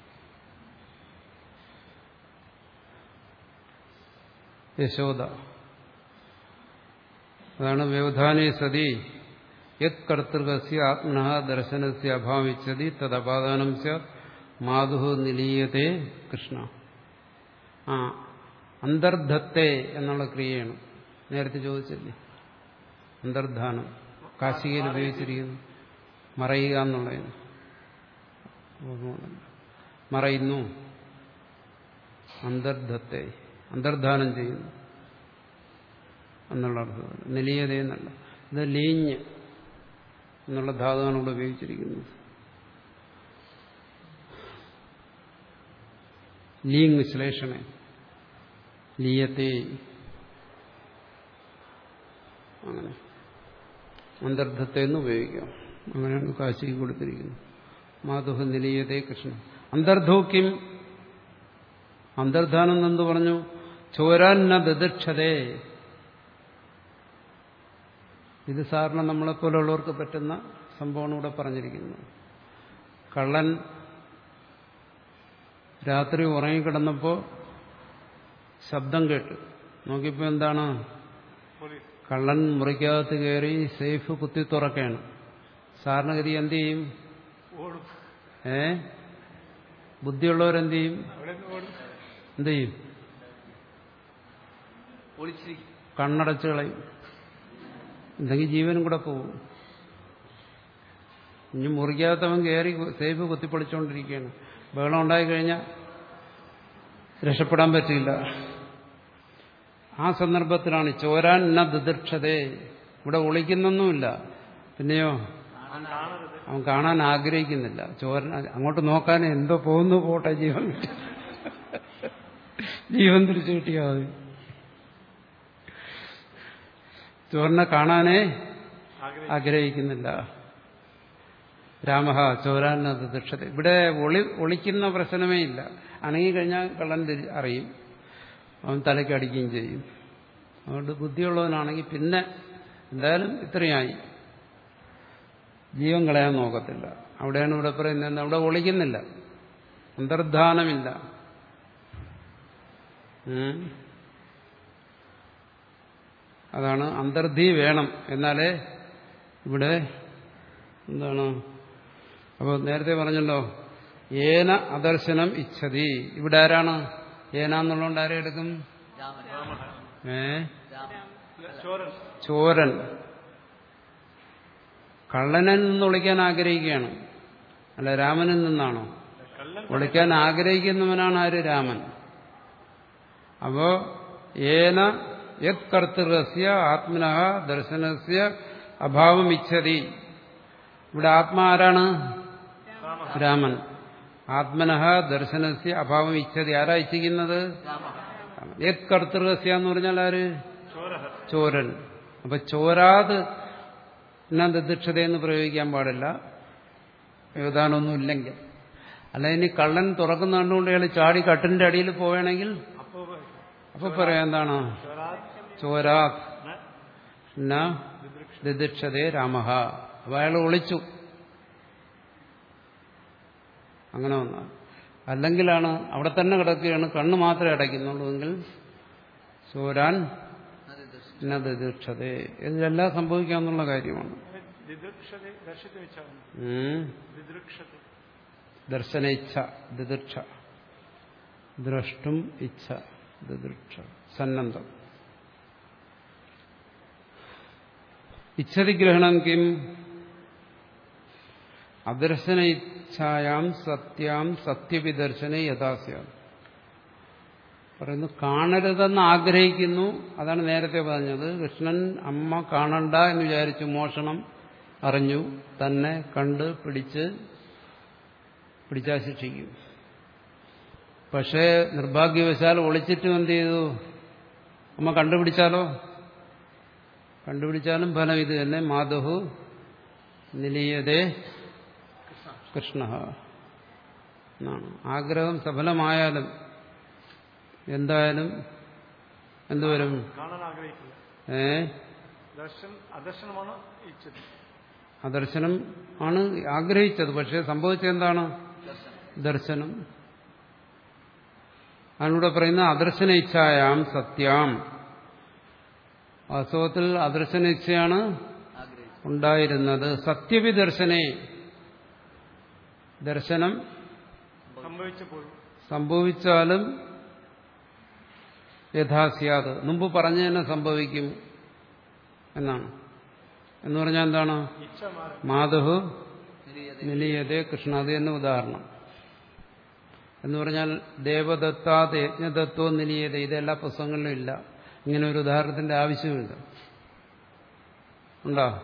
യശോദ അതാണ് വ്യവധാനേ സതി യത് കർത്തൃകസ്യ ആത്മന ദർശനസ്യ അഭാവിച്ചതി തദപാദാനം സ്യാത് മാധു നിലീയത്തെ കൃഷ്ണ ആ അന്തർധത്തെ എന്നുള്ള ക്രിയയാണ് നേരത്തെ ചോദിച്ചില്ലേ അന്തർധാനം കാശികയിൽ ഉപയോഗിച്ചിരിക്കുന്നു മറയുക എന്നുള്ളതിന് മറയുന്നു അന്തർധത്തെ അന്തർധാനം ചെയ്യുന്നു എന്നുള്ള അർത്ഥം നിലീയത എന്നല്ല ഇത് ലീഞ്ഞ് എന്നുള്ള ധാതുവാണ് ഇവിടെ ഉപയോഗിച്ചിരിക്കുന്നത് ലീങ് ശ്ലേഷണെ ലീയത്തെ അങ്ങനെ അന്തർധത്തെ എന്ന് ഉപയോഗിക്കാം അങ്ങനെയാണ് കാശിക്ക് കൊടുത്തിരിക്കുന്നത് മാധുഹ നിലീയതേ കൃഷ്ണ അന്തർധോക്യം അന്തർധാനം എന്ന് പറഞ്ഞു ചോരാന്ന ദദക്ഷതേ ഇത് സാറിന് നമ്മളെപ്പോലുള്ളവർക്ക് പറ്റുന്ന സംഭവമാണ് ഇവിടെ പറഞ്ഞിരിക്കുന്നത് കള്ളൻ രാത്രി ഉറങ്ങിക്കിടന്നപ്പോൾ ശബ്ദം കേട്ട് നോക്കിയപ്പോൾ എന്താണ് പോലീസ് കള്ളൻ മുറിക്കകത്ത് കയറി സേഫ് കുത്തി തുറക്കുകയാണ് സാറിന് ഗതി എന്ത് ചെയ്യും ഓടും ഏ ബുദ്ധിയുള്ളവരെന്ത് ചെയ്യും അവിടെ നിന്ന് ഓടും എന്ത് ചെയ്യും ഒളിച്ചിരിക്കും കണ്ണടച്ച് കളയും എന്തെങ്കിലും ജീവനും കൂടെ പോകും ഇനി മുറിക്കാത്തവൻ കയറി സേഫ് കുത്തിപ്പൊളിച്ചുകൊണ്ടിരിക്കുകയാണ് ബഹളം ഉണ്ടായിക്കഴിഞ്ഞാൽ രക്ഷപ്പെടാൻ പറ്റില്ല ആ സന്ദർഭത്തിലാണ് ചോരാൻ ന ദിദക്ഷതേ ഇവിടെ ഒളിക്കുന്നൊന്നുമില്ല പിന്നെയോ അവൻ കാണരുത് അവൻ കാണാൻ ആഗ്രഹിക്കുന്നില്ല ചോരൻ അങ്ങോട്ട് നോക്കാൻ എന്തോ പോകുന്നു പോട്ടെ ജീവൻ കിട്ടി ജീവൻ തിരിച്ചു കിട്ടിയാൽ മതി ചോരനെ കാണാനേ ആഗ്രഹിക്കും ആഗ്രഹിക്കുന്നില്ല രാമ ചോരാൻ ദക്ഷത ഇവിടെ ഒളി ഒളിക്കുന്ന പ്രശ്നമേ ഇല്ല അണങ്ങിക്കഴിഞ്ഞാൽ കള്ളൻ തിരി- അറിയും അവൻ തലയ്ക്ക് അടിക്കുകയും ചെയ്യും അതുകൊണ്ട് ബുദ്ധിയുള്ളവനാണെങ്കിൽ പിന്നെ എന്തായാലും ഇത്രയായി ജീവൻ കളയാൻ നോക്കത്തില്ല അവിടെയാണ് ഇവിടെ പറയുന്നത് എന്താ? അവിടെ ഒളിക്കുന്നില്ല അന്തർധാനമില്ല ഉം. അതാണ് അന്തർധി വേണം എന്നാലേ ഇവിടെ എന്താണ് അപ്പോൾ നേരത്തെ പറഞ്ഞല്ലോ ഏന അദർശനം ഇച്ഛതി ഇവിടെ ആരാണ് ഏന എന്നുള്ളതുകൊണ്ട് ആരെ എടുക്കും രാമൻ ഏ രാമൻ ചോരൻ ചോരൻ കള്ളനിൽ നിന്ന് ഒളിക്കാൻ ആഗ്രഹിക്കുകയാണ് അല്ല രാമനിൽ നിന്നാണോ കള്ളൻ ഒളിക്കാൻ ആഗ്രഹിക്കുന്നവനാണ് ആര് രാമൻ അപ്പോ ഏന യത് കർത്തൃസ്യ ആത്മന ദർശനസ്യ അഭാവം ഇച്ഛതി ഇവിടെ ആത്മാ ആരാണ് രാമൻ ആത്മനഃ ദർശനസ്യ അഭാവം ഇച്ഛതി ആരാ ഇച്ഛിക്കുന്നത് യത് കർത്തൃസ്യ എന്ന് പറഞ്ഞാൽ ആര് ചോരഹ ചോരൻ അപ്പൊ ചോരാത് എന്നാ ദദീക്ഷത എന്ന് പ്രയോഗിക്കാൻ പാടില്ല വ്യവധാനമൊന്നും ഇല്ലെങ്കിൽ അല്ല ഇനി കള്ളൻ തുറക്കുന്ന കണ്ടുകൊണ്ട് അയാൾ ചാടി കട്ടിന്റെ അടിയിൽ പോവുകയാണെങ്കിൽ അപ്പോ അപ്പൊ പറയാം എന്താണ് ചോരാത് ചോരാത് ന ന ദിദിക്ഷതേ രാമഹ അപ്പൊ അയാൾ ഒളിച്ചു അങ്ങനെ വന്നാൽ അല്ലെങ്കിലാണ് അവിടെ തന്നെ കിടക്കുകയാണ് കണ്ണ് മാത്രമേ അടയ്ക്കുന്നുള്ളൂ എങ്കിൽ ചോരാൻ ന ദിദിക്ഷതേ ഇതിലെല്ലാം സംഭവിക്കാവുന്ന കാര്യമാണ് ദിദൃക്ഷത ദർശിත വെച്ചാണ് ഉം. ദിദൃക്ഷത ദർശനേച്ഛ ദിദിക്ഷ ദ്രഷ്ടും ഇച്ഛ ദിദൃക്ഷ സന്നദ്ധം ഇച്ഛതി ഗ്രഹണം കിം അദർശന ഇച്ഛായാം സത്യാം സത്യവിദർശന യഥാസ്യം പറയുന്നു കാണരുതെന്ന് ആഗ്രഹിക്കുന്നു അതാണ് നേരത്തെ പറഞ്ഞത് കൃഷ്ണൻ അമ്മ കാണണ്ട എന്ന് വിചാരിച്ചു മോഷണം അറിഞ്ഞു തന്നെ കണ്ട് പിടിച്ച് പിടിച്ചാൽ ശിക്ഷിക്കും പക്ഷേ നിർഭാഗ്യവശാൽ ഒളിച്ചിട്ടും എന്ത് ചെയ്തു അമ്മ കണ്ടുപിടിച്ചാലോ കണ്ടുപിടിച്ചാലും ഫലം ഇത് തന്നെ മാധവു നിലീയതേ കൃഷ്ണ എന്നാണ് ആഗ്രഹം സഫലമായാലും എന്തായാലും എന്തുവരും കാണാൻ ആഗ്രഹിക്കില്ല ഏ ദർശൻ അദർശനമാണ് ഇച്ഛത് അദർശനം ആണ് ആഗ്രഹിച്ചത് പക്ഷേ സംഭവിച്ചത് എന്താണ് ദർശനം അതിലൂടെ പറയുന്ന അദർശന ഇച്ഛായാം സത്യാം വാസ്തവത്തിൽ അദർശന ഇച്ഛയാണ് ആഗ്രഹിച്ചു ഉണ്ടായിരുന്നത് സത്യവിദർശനെ ദർശനം സംഭവിച്ചപ്പോൾ സംഭവിച്ചാലും യഥാസ്യാത് മുമ്പ് പറഞ്ഞു തന്നെ സംഭവിക്കും എന്നാണ് എന്ന് പറഞ്ഞാൽ എന്താണ് ഇച്ഛ മാറി മാധവ് നിലീയത നിലീയതേ കൃഷ്ണ അത് തന്നെ ഉദാഹരണം എന്ന് പറഞ്ഞാൽ ദേവദത്താത് യജ്ഞദത്തോ നിലീയത ഇത് എല്ലാ പുസ്തകങ്ങളിലും ഇല്ല ഇങ്ങനെ ഒരു ഉദാഹരണത്തിന്റെ ആവശ്യമില്ല ഉണ്ടോ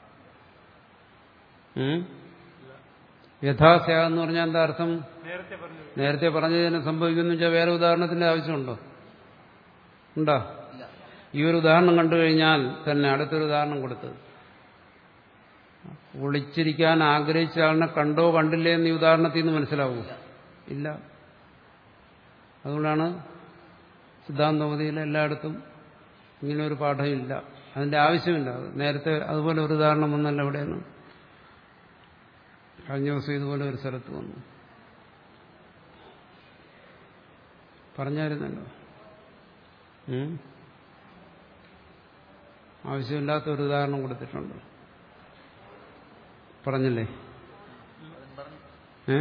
ഉം? യഥാസ്യ എന്ന് പറഞ്ഞാൽ എന്താ അർത്ഥം നേരത്തെ പറഞ്ഞു നേരത്തെ പറഞ്ഞത് തന്നെ സംഭവിക്കുന്നു വെച്ചാൽ വേറെ ഉദാഹരണത്തിന്റെ ആവശ്യമുണ്ടോ ഉണ്ടോ ഇല്ല ഈ ഒരു ഉദാഹരണം കണ്ടു കഴിഞ്ഞാൽ തന്നെ അടുത്തൊരു ഉദാഹരണം കൊടുത്തത് ഒളിച്ചിരിക്കാൻ ആഗ്രഹിച്ച ആളിനെ കണ്ടോ കണ്ടില്ലേ എന്ന് ഈ ഉദാഹരണത്തിൽ നിന്ന് മനസ്സിലാവൂ ഇല്ല അതുകൊണ്ടാണ് സിദ്ധാന്തവതിയിൽ എല്ലായിടത്തും ഇങ്ങനെ ഒരു പാഠമില്ല അതിന്റെ ആവശ്യമില്ല അത് നേരത്തെ അതുപോലെ ഒരു ഉദാഹരണം വന്നല്ല എവിടെയാണ് കഴിഞ്ഞ ദിവസം ഇതുപോലെ ഒരു സ്ഥലത്ത് വന്നു പറഞ്ഞായിരുന്നല്ലോ ഉം? ആവശ്യമില്ലാത്ത ഒരു ഉദാഹരണം കൊടുത്തിട്ടുണ്ട് പറഞ്ഞില്ലേ അതും പറഞ്ഞു ഏ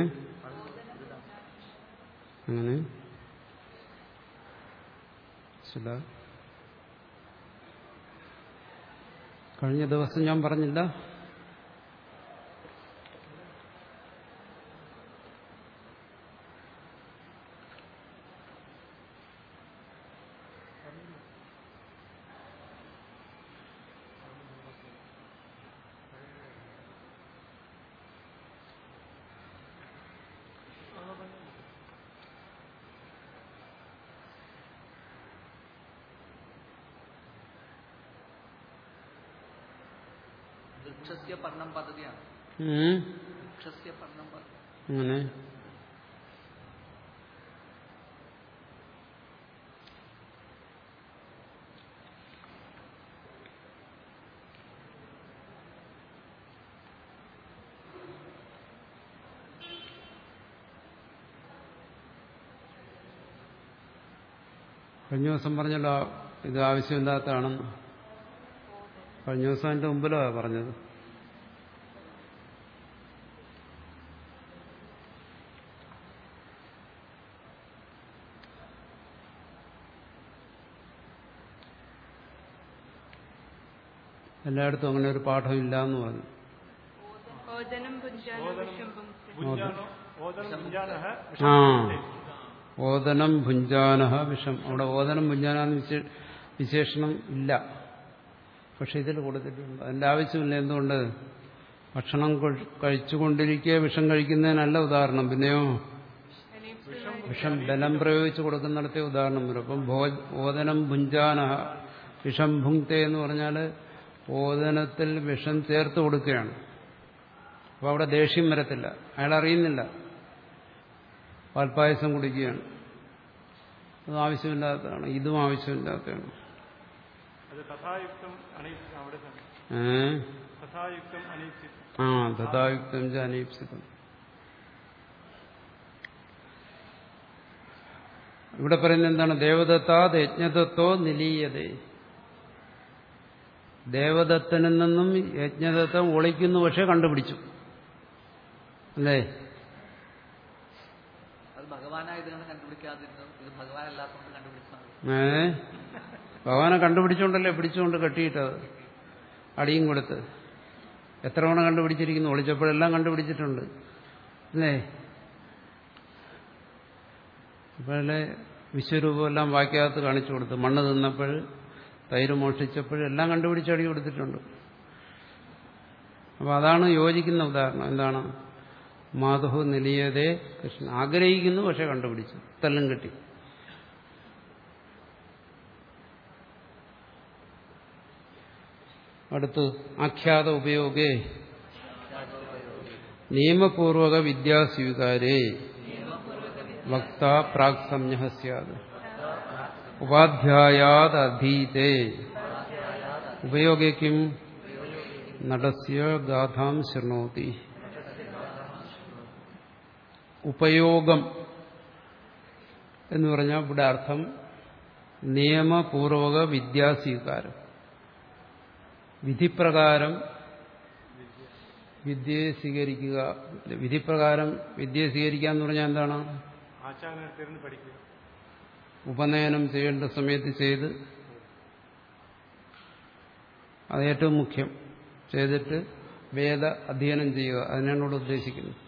അങ്ങനെ ശില കഴിഞ്ഞ ദിവസം ഞാൻ പറഞ്ഞില്ല വൃക്ഷസ്യ പഠനം പദ്ധതിയാണ് ഉം? വൃക്ഷസ്യ പഠനം പദ്ധതി അങ്ങനെ കഴിഞ്ഞ ദിവസം പറഞ്ഞല്ലോ ഇത് ആവശ്യമില്ലാത്തതാണെന്ന് കഴിഞ്ഞ ദിവസം അതിന്റെ മുമ്പിലാ പറഞ്ഞത് എല്ലായിടത്തും അങ്ങനെ ഒരു പാഠമില്ല എന്ന് പറഞ്ഞു ഓദനം പുഞ്ചാനം വിഷം പുംസ ഭുഞ്ചാനോ ഓദനം ഭുഞ്ചാനഹ ആ ഓദനം ഭുഞ്ചാനഹ വിഷം അവിടെ ഓദനം ഭുഞ്ചാനെന്ന് വെച്ച് വിശേഷണം ഇല്ല പക്ഷെ ഇതിൽ കൊടുത്തിട്ടുണ്ട് അതിന്റെ ആവശ്യമില്ല എന്തുകൊണ്ട് ഭക്ഷണം കഴി- കഴിച്ചുകൊണ്ടിരിക്കെ വിഷം കഴിക്കുന്നതിനല്ല ഉദാഹരണം പിന്നെയോ വിഷം ബലം പ്രയോഗിച്ച് കൊടുക്കുന്നിടത്തെ ഉദാഹരണം വരും അപ്പം ഭോ- ഓദനം ഭുഞ്ചാന വിഷം ഭുങ്ക്തെ എന്ന് പറഞ്ഞാൽ ഓദനത്തിൽ വിഷം ചേർത്ത് കൊടുക്കുകയാണ് അപ്പോൾ അവിടെ ദേഷ്യം വരത്തില്ല അയാൾ അറിയുന്നില്ല പാൽപ്പായസം കുടിക്കുകയാണ് അത് ആവശ്യമില്ലാത്തതാണ് ഇതും ആവശ്യമില്ലാത്തതാണ് അത് തഥായുക്തം അനീപ്സിതം അവിടെ തന്നെ ഏ തഥായുക്തം അനീപ്സിതം ആ തഥായുക്തം ച അനീപ്സിതം ഇവിടെ പറയുന്നത് എന്താണ് ദേവദത്താത് യജ്ഞദത്തോ നിലീയതേ ദേവദത്തനിൽ നിന്നും യജ്ഞദത്തം ഒളിക്കുന്നു പക്ഷെ കണ്ടുപിടിച്ചു അല്ലേ അത് ഭഗവാനായതുകൊണ്ട് കണ്ടുപിടിക്കാതിരുന്നു ഇത് ഭഗവാൻ അല്ലാത്തതുകൊണ്ട് കണ്ടുപിടിച്ചതാണ് ഏ ഭഗവാനെ കണ്ടുപിടിച്ചോണ്ടല്ലേ പിടിച്ചുകൊണ്ട് കെട്ടിയിട്ടത് അടിയും കൊടുത്ത് എത്ര തവണ കണ്ടുപിടിച്ചിരിക്കുന്നു ഒളിച്ചപ്പോഴെല്ലാം കണ്ടുപിടിച്ചിട്ടുണ്ട് അല്ലേ ഇപ്പോഴല്ലേ വിശ്വരൂപമെല്ലാം വാക്യകത്ത് കാണിച്ചു കൊടുത്തു മണ്ണ് തിന്നപ്പോൾ തൈര് മോഷ്ടിച്ചപ്പോൾ എല്ലാം കണ്ടുപിടിച്ച് അടി കൊടുത്തിട്ടുണ്ട് അപ്പോൾ അതാണ് യോജിക്കുന്ന ഉദാഹരണം എന്താണ് മാധു നിലിയതേ കൃഷ്ണൻ ആഗ്രഹിക്കുന്നു പക്ഷെ കണ്ടുപിടിച്ചു തല്ലും കെട്ടി അടുത്ത് ആഖ്യാത ഉപയോഗേ നിയമപൂർവക വിദ്യാസ്വീകാരേ വക്ത പ്രാക് സംജ്ഞ സ്യാത് ഉപാധ്യായാത് അധീതേ ഉപയോഗേ കിം നടസ്യ ഗാഥാം ശൃണോതി ഉപയോഗം എന്ന് പറഞ്ഞാൽ ഇവിടെ അർത്ഥം നിയമപൂർവക വിദ്യാസ്വീകാരം വിധിപ്രകാരം വിദ്യയെ സ്വീകരിക്കുക വിധിപ്രകാരം വിദ്യയെ സ്വീകരിക്കുക എന്ന് പറഞ്ഞാൽ എന്താണ് ആചാരത്തിരുന്ന് പഠിക്കുക ഉപനയനം ചെയ്യേണ്ട സമയത്ത് ചെയ്ത് അത് ഏറ്റവും മുഖ്യം ചെയ്തിട്ട് വേദ അധ്യയനം ചെയ്യുക അതിനാണ് ഇവിടെ ഉദ്ദേശിക്കുന്നത്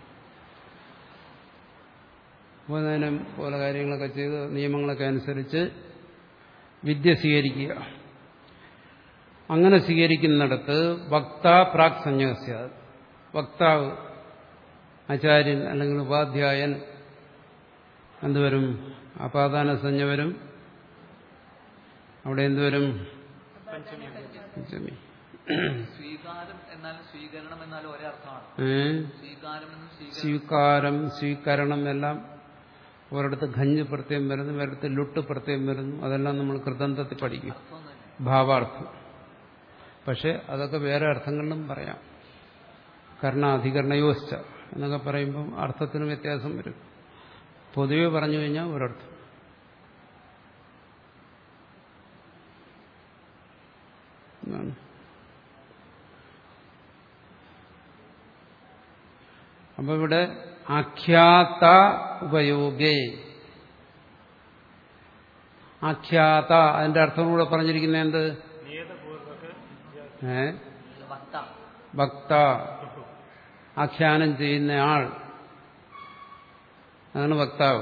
ഉപനയനം പോലെ കാര്യങ്ങളൊക്കെ ചെയ്ത് നിയമങ്ങളൊക്കെ അനുസരിച്ച് വിദ്യ സ്വീകരിക്കുക അങ്ങനെ സ്വീകരിക്കുന്നിടത്ത് വക്ത പ്രാക് സംന്യാസ്യ വക്താവ് ആചാര്യൻ അല്ലെങ്കിൽ ഉപാധ്യായൻ എന്തുവരും അപാദാന സംജ്ഞ വരും അവിടെ എന്തുവരും പഞ്ചമി സ്വീകാരം എന്നാലും സ്വീകരണം എന്നാലും ഒരേ അർത്ഥമാണ് ഏ? സ്വീകാരം എന്നും സ്വീകരണം സ്വീകാരം സ്വീകരണം എല്ലാം ഒരിടത്ത് ഖഞ്ഞ് പ്രത്യം വരുന്നു ഒരിടത്ത് ലുട്ട് പ്രത്യം വരുന്നു അതെല്ലാം നമ്മൾ കൃതന്തത്തിൽ പഠിക്കും അർത്ഥം തന്നെ ഭാവാർത്ഥം പക്ഷെ അതൊക്കെ വേറെ അർത്ഥങ്ങളിലും പറയാം കർണാധികരണയോശ്ച എന്നൊക്കെ പറയുമ്പം അർത്ഥത്തിന് വ്യത്യാസം വരും പൊതുവെ പറഞ്ഞു കഴിഞ്ഞാൽ ഒരർത്ഥം എന്നാണ് അപ്പൊ ഇവിടെ ആഖ്യാത ഉപയോഗേ ആഖ്യാത അതിന്റെ അർത്ഥം കൂടെ പറഞ്ഞിരിക്കുന്നത് എന്ത് നിയതപൂർവക ഏ വക്ത ഭക്ത ആഖ്യാനം ചെയ്യുന്ന ആൾ അതാണ് വക്താവ്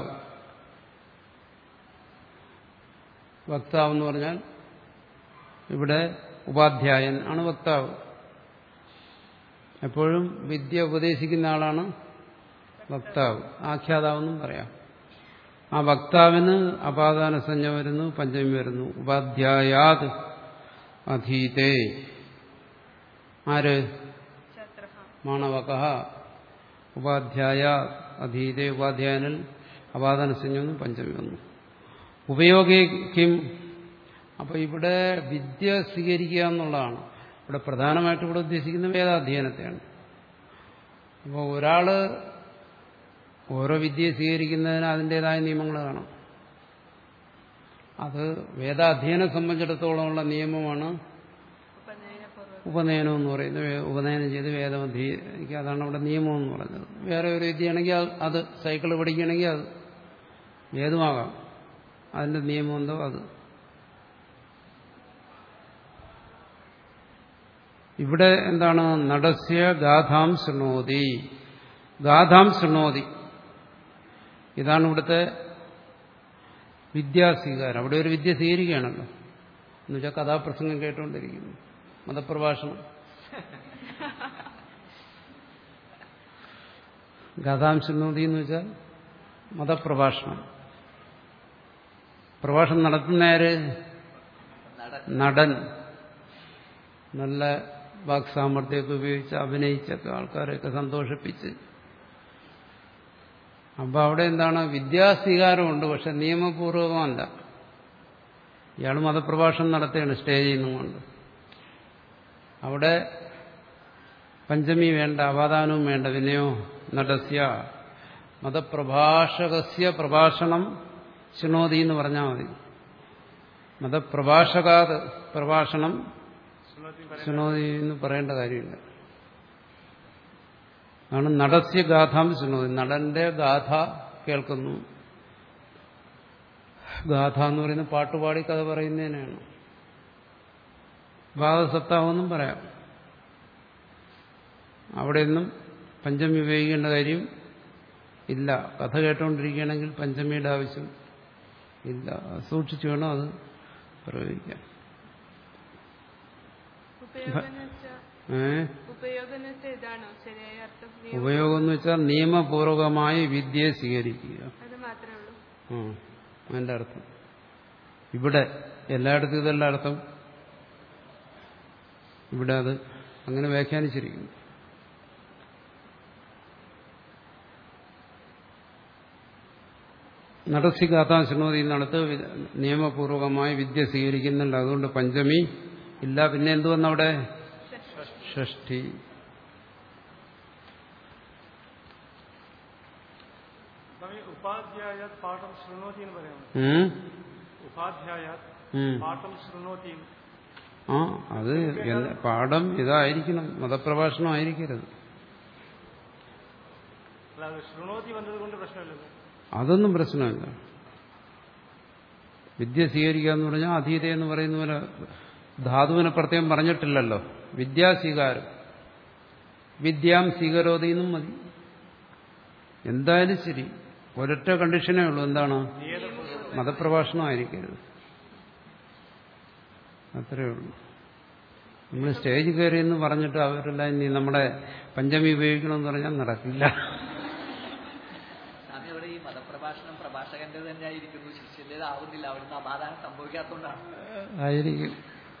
വക്താവ് എന്ന് പറഞ്ഞാൽ ഇവിടെ ഉപാധ്യായൻ ആണ് വക്താവ് എപ്പോഴും വിദ്യ ഉപദേശിക്കുന്ന ആളാണ് വക്താവ് ആഖ്യാതാവെന്നും പറയാം ആ വക്താവിന് അപാദാന സംജ്ഞ വരുന്നു പഞ്ചമി വരുന്നു ഉപാധ്യായാത് അധീതേ ആര് ഛത്രഃ മാണവക ഉപാധ്യായ അധീതേ ഉപാധ്യായനിൽ അപാദാന സംജ്ഞ വന്നു പഞ്ചമി വന്നു ഉപയോഗി കിം അപ്പൊ ഇവിടെ വിദ്യ സ്വീകരിക്കുക എന്നുള്ളതാണ് ഇവിടെ പ്രധാനമായിട്ട് ഇവിടെ ഉദ്ദേശിക്കുന്ന വേദാധ്യയനത്തെയാണ് അപ്പോൾ ഒരാള് ഓരോ വിദ്യയെ സ്വീകരിക്കുന്നതിന് അതിൻ്റെതായ നിയമങ്ങൾ കാണാം അത് വേദാധ്യയനം സംബന്ധിച്ചിടത്തോളമുള്ള നിയമമാണ് ഉപനയനപൂർവ്വം ഉപനയനം എന്ന് പറയുന്നത് വേ- ഉപനയനം ചെയ്ത് വേദം അധ്യയിക്കുക അതാണ് അവിടെ നിയമം എന്ന് പറഞ്ഞത് വേറെ ഒരു വിദ്യയാണെങ്കിൽ അത് അത് സൈക്കിൾ പഠിക്കുകയാണെങ്കിൽ അത് ഏതുമാകാം അതിന്റെ നിയമം എന്തോ അത് ഇവിടെ എന്താണ് നടസ്യ ഗാഥാം ശൃണോതി ഗാഥാം ശൃണോതി ഇതാണ് ഇവിടുത്തെ വിദ്യാസ്വീകാരം അവിടെ ഒരു വിദ്യ സ്വീകരിക്കുകയാണല്ലോ എന്നുവെച്ചാൽ കഥാപ്രസംഗം കേട്ടുകൊണ്ടിരിക്കുന്നു മതപ്രഭാഷണം ഗാഥാംശനോദി എന്ന് വെച്ചാൽ മതപ്രഭാഷണം പ്രഭാഷണം നടത്തുന്നയാര് നടൻ നടൻ നല്ല വാക്സാമർഥ്യമൊക്കെ ഉപയോഗിച്ച് അഭിനയിച്ചൊക്കെ ആൾക്കാരെയൊക്കെ സന്തോഷിപ്പിച്ച് അപ്പൊ അവിടെ എന്താണ് വിദ്യാസ്വീകാരമുണ്ട് പക്ഷെ നിയമപൂർവമല്ല ഇയാൾ മതപ്രഭാഷണം നടത്തുകയാണ് സ്റ്റേജിൽ നിന്നും കൊണ്ട് അവിടെ പഞ്ചമി വേണ്ട അവാദാനവും വേണ്ട പിന്നെയോ നടസ്യ മതപ്രഭാഷകസ്യ പ്രഭാഷണം ശൃണോതി എന്ന് പറഞ്ഞാൽ മതി മതപ്രഭാഷകാത് പ്രഭാഷണം ശൃണോതി എന്ന് പറയേണ്ട കാര്യമില്ല ആണ് നടസ്യ ഗാഥാം ശൃണോതി നടന്റെ ഗാഥ കേൾക്കുന്നു ഗാഥ എന്ന് പറയുന്നത് പാട്ടുപാടി കഥ പറയുന്നതിനാണ് ഭാഗസപ്താഹമെന്നും പറയാം അവിടെയൊന്നും പഞ്ചമി ഉപയോഗിക്കേണ്ട കാര്യം ഇല്ല കഥ കേട്ടുകൊണ്ടിരിക്കുകയാണെങ്കിൽ പഞ്ചമിയുടെ ആവശ്യം ഇല്ല സൂക്ഷിച്ചു വേണം അത് പ്രയോഗിക്കാൻ ഉപയോഗം എന്ന് വെച്ചാൽ ഏ ഉപയോഗം എന്ന് വെച്ചാൽ ഇതാണോ ശരിയായ അർത്ഥം നിയമം? ഉപയോഗം എന്ന് വെച്ചാൽ നിയമപൂർവകമായി വിദ്യയെ സ്വീകരിക്കുക അത് മാത്രമേ ഉള്ളൂ ആ അതിന്റെ അർത്ഥം ഇവിടെ എല്ലായിടത്തും ഇതല്ല അർത്ഥം ഇവിടെ അത് അങ്ങനെ വ്യാഖ്യാനിച്ചിരിക്കുന്നു നടസി കാത്താശനോദി നടത്ത് നിയമപൂർവകമായി വിദ്യ സ്വീകരിക്കുന്നുണ്ട് അതുകൊണ്ട് പഞ്ചമി ഇല്ല പിന്നെ എന്തു വന്നവിടെ ഷഷ്ഠി സ്വാമി ഉപാധ്യായ പാഠം ശൃണോതി എന്ന് പറയാം ഉം? ഉപാധ്യായ ഉം. പാഠം ശൃണോതി ആ അത് എന്ത് പാഠം ഇതായിരിക്കണം മതപ്രഭാഷണം ആയിരിക്കരുത് അല്ലാതെ ശൃണോതി വന്നത് കൊണ്ട് പ്രശ്നമില്ലല്ലോ അതൊന്നും പ്രശ്നമില്ല വിദ്യ സ്വീകരിക്കുക എന്ന് പറഞ്ഞാൽ അധീത എന്ന് പറയുന്ന പോലെ ധാതുവിനെ പ്രത്യേകം പറഞ്ഞിട്ടില്ലല്ലോ വിദ്യാസ്വീകാരം വിദ്യാം സ്വീകരോതി എന്നും മതി എന്തായാലും ശരി ഒരൊറ്റ കണ്ടീഷനേ ഉള്ളൂ എന്താണ് മതപ്രഭാഷണം ആയിരിക്കരുത് അത്രയേ ഉള്ളൂ നമ്മൾ സ്റ്റേജ് കയറി എന്ന് പറഞ്ഞിട്ട് അവരെല്ലാം ഇനി നമ്മുടെ പഞ്ചമി ഉപയോഗിക്കണമെന്ന് പറഞ്ഞാൽ നടക്കില്ല സ്വാമി അവിടെ ഈ മതപ്രഭാഷണം പ്രഭാഷകന്റെ തന്നെ ആയിരിക്കുന്നു ശിഷ്യന്റേത് ആവുന്നില്ല അവിടുന്ന് അപാദാനം സംഭവിക്കാത്തതുകൊണ്ടാണ് ആയിരിക്കും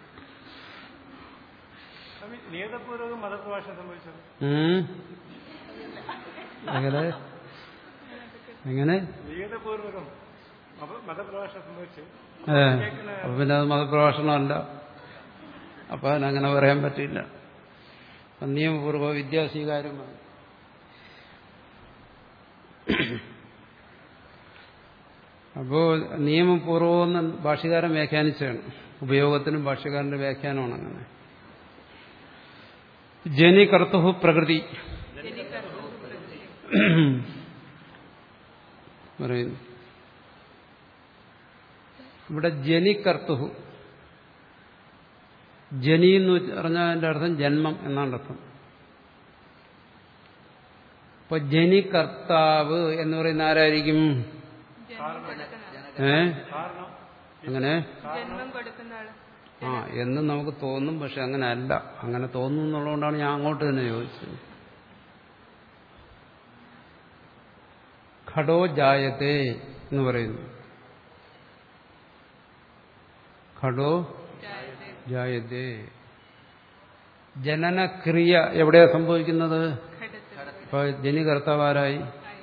സ്വാമി നിയതപൂർവ്വം മതപ്രഭാഷണം സംഭവിച്ചത് ഉം. എങ്ങനെ എങ്ങനെ നിയതപൂർവകം മത- മതപ്രഭാഷണം സംഭവിച്ചു ഏ അപ്പൊ പിന്നെ അത് മതപ്രഭാഷണമല്ല അപ്പൊ അതിനങ്ങനെ പറയാൻ പറ്റില്ല അപ്പൊ നിയമപൂർവ്വ വിദ്യാസ്വീകാരമാണ് അപ്പോ നിയമപൂർവ്വം എന്ന് ഭാഷ്യകാരൻ വ്യാഖ്യാനിച്ചാണ് ഉപയോഗത്തിനും ഭാഷ്യകാരന്റെ വ്യാഖ്യാനമാണ് അങ്ങനെ ജനി കർത്തുഹു പ്രകൃതി പറയുന്നു ഇവിടെ ജനി കർത്തുഹു ജനി എന്ന് പറഞ്ഞാൽ അതിന്റെ അർത്ഥം ജന്മം എന്നാണ് അർത്ഥം ഇപ്പൊ ജനി കർത്താവ് എന്ന് പറയുന്ന ആരായിരിക്കും ജന്മം കൊടുക്കുന്ന ഏ കാരണം അങ്ങനെ ജന്മം കൊടുക്കുന്ന ആള് ആ എന്ന് നമുക്ക് തോന്നും പക്ഷെ അങ്ങനെ അല്ല അങ്ങനെ തോന്നുന്നു എന്നുള്ളതുകൊണ്ടാണ് ഞാൻ അങ്ങോട്ട് തന്നെ ചോദിച്ചത് ഘടോ ജായത്തെ എന്ന് പറയുന്നു ഘടോ ജായതേ. ജായത്തെ ജനനക്രിയ എവിടെയാ സംഭവിക്കുന്നത് ഘടത്തിൽ ഇപ്പൊ ജനികർത്താവാരായി ആയി.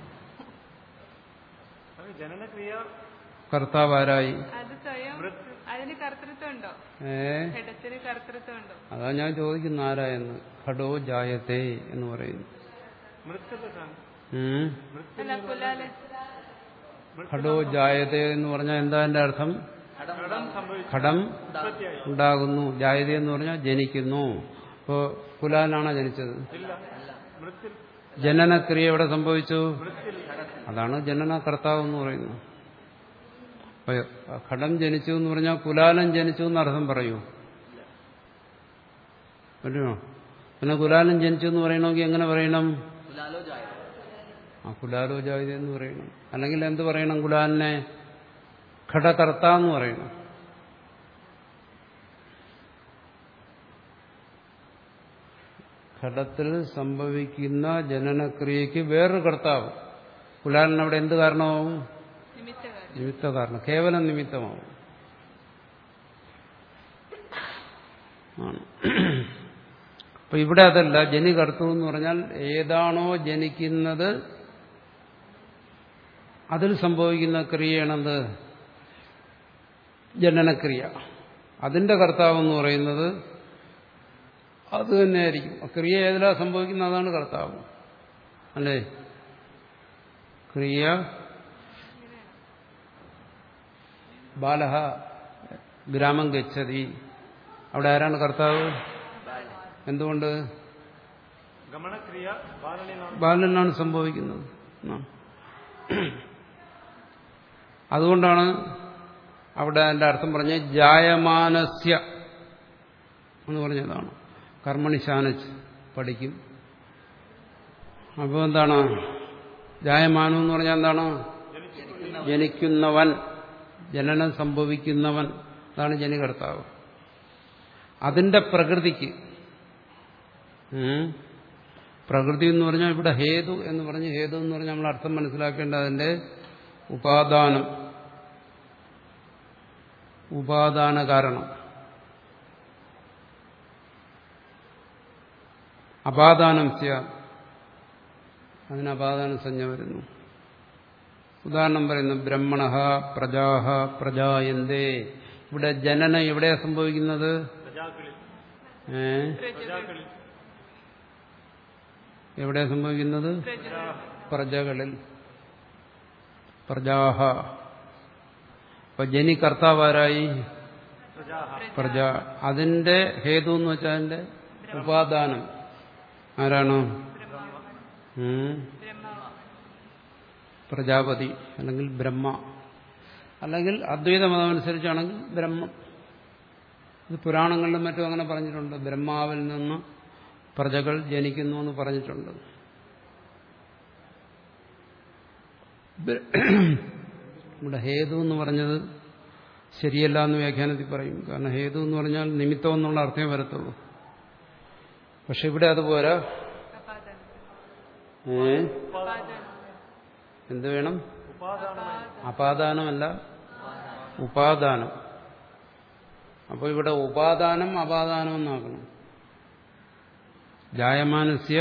സ്വാമി ജനനക്രിയ കർത്താവാരായി അത് സ്വയം അതിന് കർത്തൃത്വം ഉണ്ടോ ഏ ഘടത്തിന് കർത്തൃത്വം ഉണ്ടോ അതാ ഞാൻ ചോദിക്കുന്ന ആരായെന്ന് ഘടോ ജായത്തെ എന്ന് പറയുന്നു മൃത്യത്തെ സ്വാമി ഉം. അല്ല കുലാല് ഘടോ ജായത എന്ന് പറഞ്ഞാൽ എന്താ എന്റെ അർത്ഥം ഘടം സംഭവിച്ചു ഘടം ഉത്പത്തിയായി ഉണ്ടാകുന്നു ജായത എന്ന് പറഞ്ഞാൽ ജനിക്കുന്നു ഇപ്പോ കുലാലാണോ ജനിച്ചത് ഇല്ല മൃത്തിൽ ജനനക്രിയ എവിടെ സംഭവിച്ചു മൃത്തിൽ അതാണ് ജനന കർത്താവ് എന്ന് പറയുന്നത് അപ്പൊ ഘടം ജനിച്ചു എന്ന് പറഞ്ഞാൽ കുലാലൻ ജനിച്ചു എന്ന് അർത്ഥം പറയൂ പറ്റുമോ പിന്നെ കുലാലൻ ജനിച്ചു എന്ന് പറയണമെങ്കിൽ എങ്ങനെ പറയണം കുലാലോ ജായ ആ കുലാലോ ജായത എന്ന് പറയണം അല്ലെങ്കിൽ എന്ത് പറയണം കുലാലിനെ ഘടകർത്ത എന്ന് പറയണം ഘടത്തിൽ സംഭവിക്കുന്ന ജനനക്രിയക്ക് വേറൊരു കർത്താവ് കുലാലൻ അവിടെ എന്ത് കാരണമാവും നിമിത്തകാരം നിമിത്ത കാരണം കേവലം നിമിത്തമാവും ആണ് അപ്പൊ ഇവിടെ അതല്ല ജനി കർത്തൃ എന്ന് പറഞ്ഞാൽ ഏതാണോ ജനിക്കുന്നത് അതിൽ സംഭവിക്കുന്ന ക്രിയയാണെന്ത് ജനനക്രിയ അതിന്റെ കർത്താവ് എന്ന് പറയുന്നത് അത് തന്നെയായിരിക്കും ആ ക്രിയ ഏതിലാ സംഭവിക്കുന്നത് അതാണ് കർത്താവ് അല്ലേ ക്രിയ ബാലഹ ഗ്രാമം ഗച്ഛതി അവിടെ ആരാണ് കർത്താവ് എന്തുകൊണ്ട് ഗമനക്രിയ ബാലനിനാണ് ബാലനാണ് സംഭവിക്കുന്നത് ആ. അതുകൊണ്ടാണ് അവിടെ അതിന്റെ അർത്ഥം പറഞ്ഞ ജായമാനസ്യ എന്ന് പറഞ്ഞതാണ് കർമ്മണി ശാനച്ച് പഠിക്കും അപ്പോൾ എന്താണ് ജായമാനം എന്ന് പറഞ്ഞാൽ എന്താണ് ജനിക്കുന്നവൻ ജനനം സംഭവിക്കുന്നവൻ അതാണ് ജനികർത്താവ് അതിന്റെ പ്രകൃതിക്ക് ഉം, പ്രകൃതി എന്ന് പറഞ്ഞാൽ ഇവിടെ ഹേതു എന്ന് പറഞ്ഞ് ഹേതു എന്ന് പറഞ്ഞാൽ നമ്മൾ അർത്ഥം മനസ്സിലാക്കേണ്ട അതിന്റെ ഉപാദാനം ഉപാദാന കാരണം അപാദാനം സ്യ അതിന് അപാദാന സംജ്ഞ വരുന്നു ഉദാഹരണം പറയുന്നു ബ്രഹ്മണ പ്രജാഹ പ്രജായന്തേ ഇവിടെ ജനനം എവിടെയാ സംഭവിക്കുന്നത് പ്രജാക്കളിൽ ഏ പ്രജാക്കളിൽ എവിടെയാ സംഭവിക്കുന്നത് പ്രജകളിൽ പ്രജാഹ അപ്പൊ ജനി കർത്താവാരായി പ്രജാഹ പ്രജ അതിന്റെ ഹേതു എന്ന് വെച്ചാൽ അതിന്റെ ഉപാദാനം ആരാണ് ഉം. പ്രജാപതി അല്ലെങ്കിൽ ബ്രഹ്മ അല്ലെങ്കിൽ അദ്വൈത മതം അനുസരിച്ചാണെങ്കിൽ ബ്രഹ്മം ഇത് പുരാണങ്ങളിലും മറ്റും അങ്ങനെ പറഞ്ഞിട്ടുണ്ട് ബ്രഹ്മാവിൽ നിന്ന് പ്രജകൾ ജനിക്കുന്നു എന്ന് പറഞ്ഞിട്ടുണ്ട് ഇവിടെ ഹേതു എന്ന് പറഞ്ഞത് ശരിയല്ല എന്ന് വ്യാഖ്യാനത്തിൽ പറയും കാരണം ഹേതു എന്ന് പറഞ്ഞാൽ നിമിത്തം എന്നുള്ള അർത്ഥമേ വരത്തുള്ളൂ പക്ഷെ ഇവിടെ അതുപോരാ അപാദാനം ഏ ഉപാദാനം എന്ത് വേണം ഉപാദാനമായി അപാദാനമല്ല ഉപാദാനം അപ്പോൾ ഇവിടെ ഉപാദാനം അപാദാനം എന്നാക്കണം ജായമാനസ്യ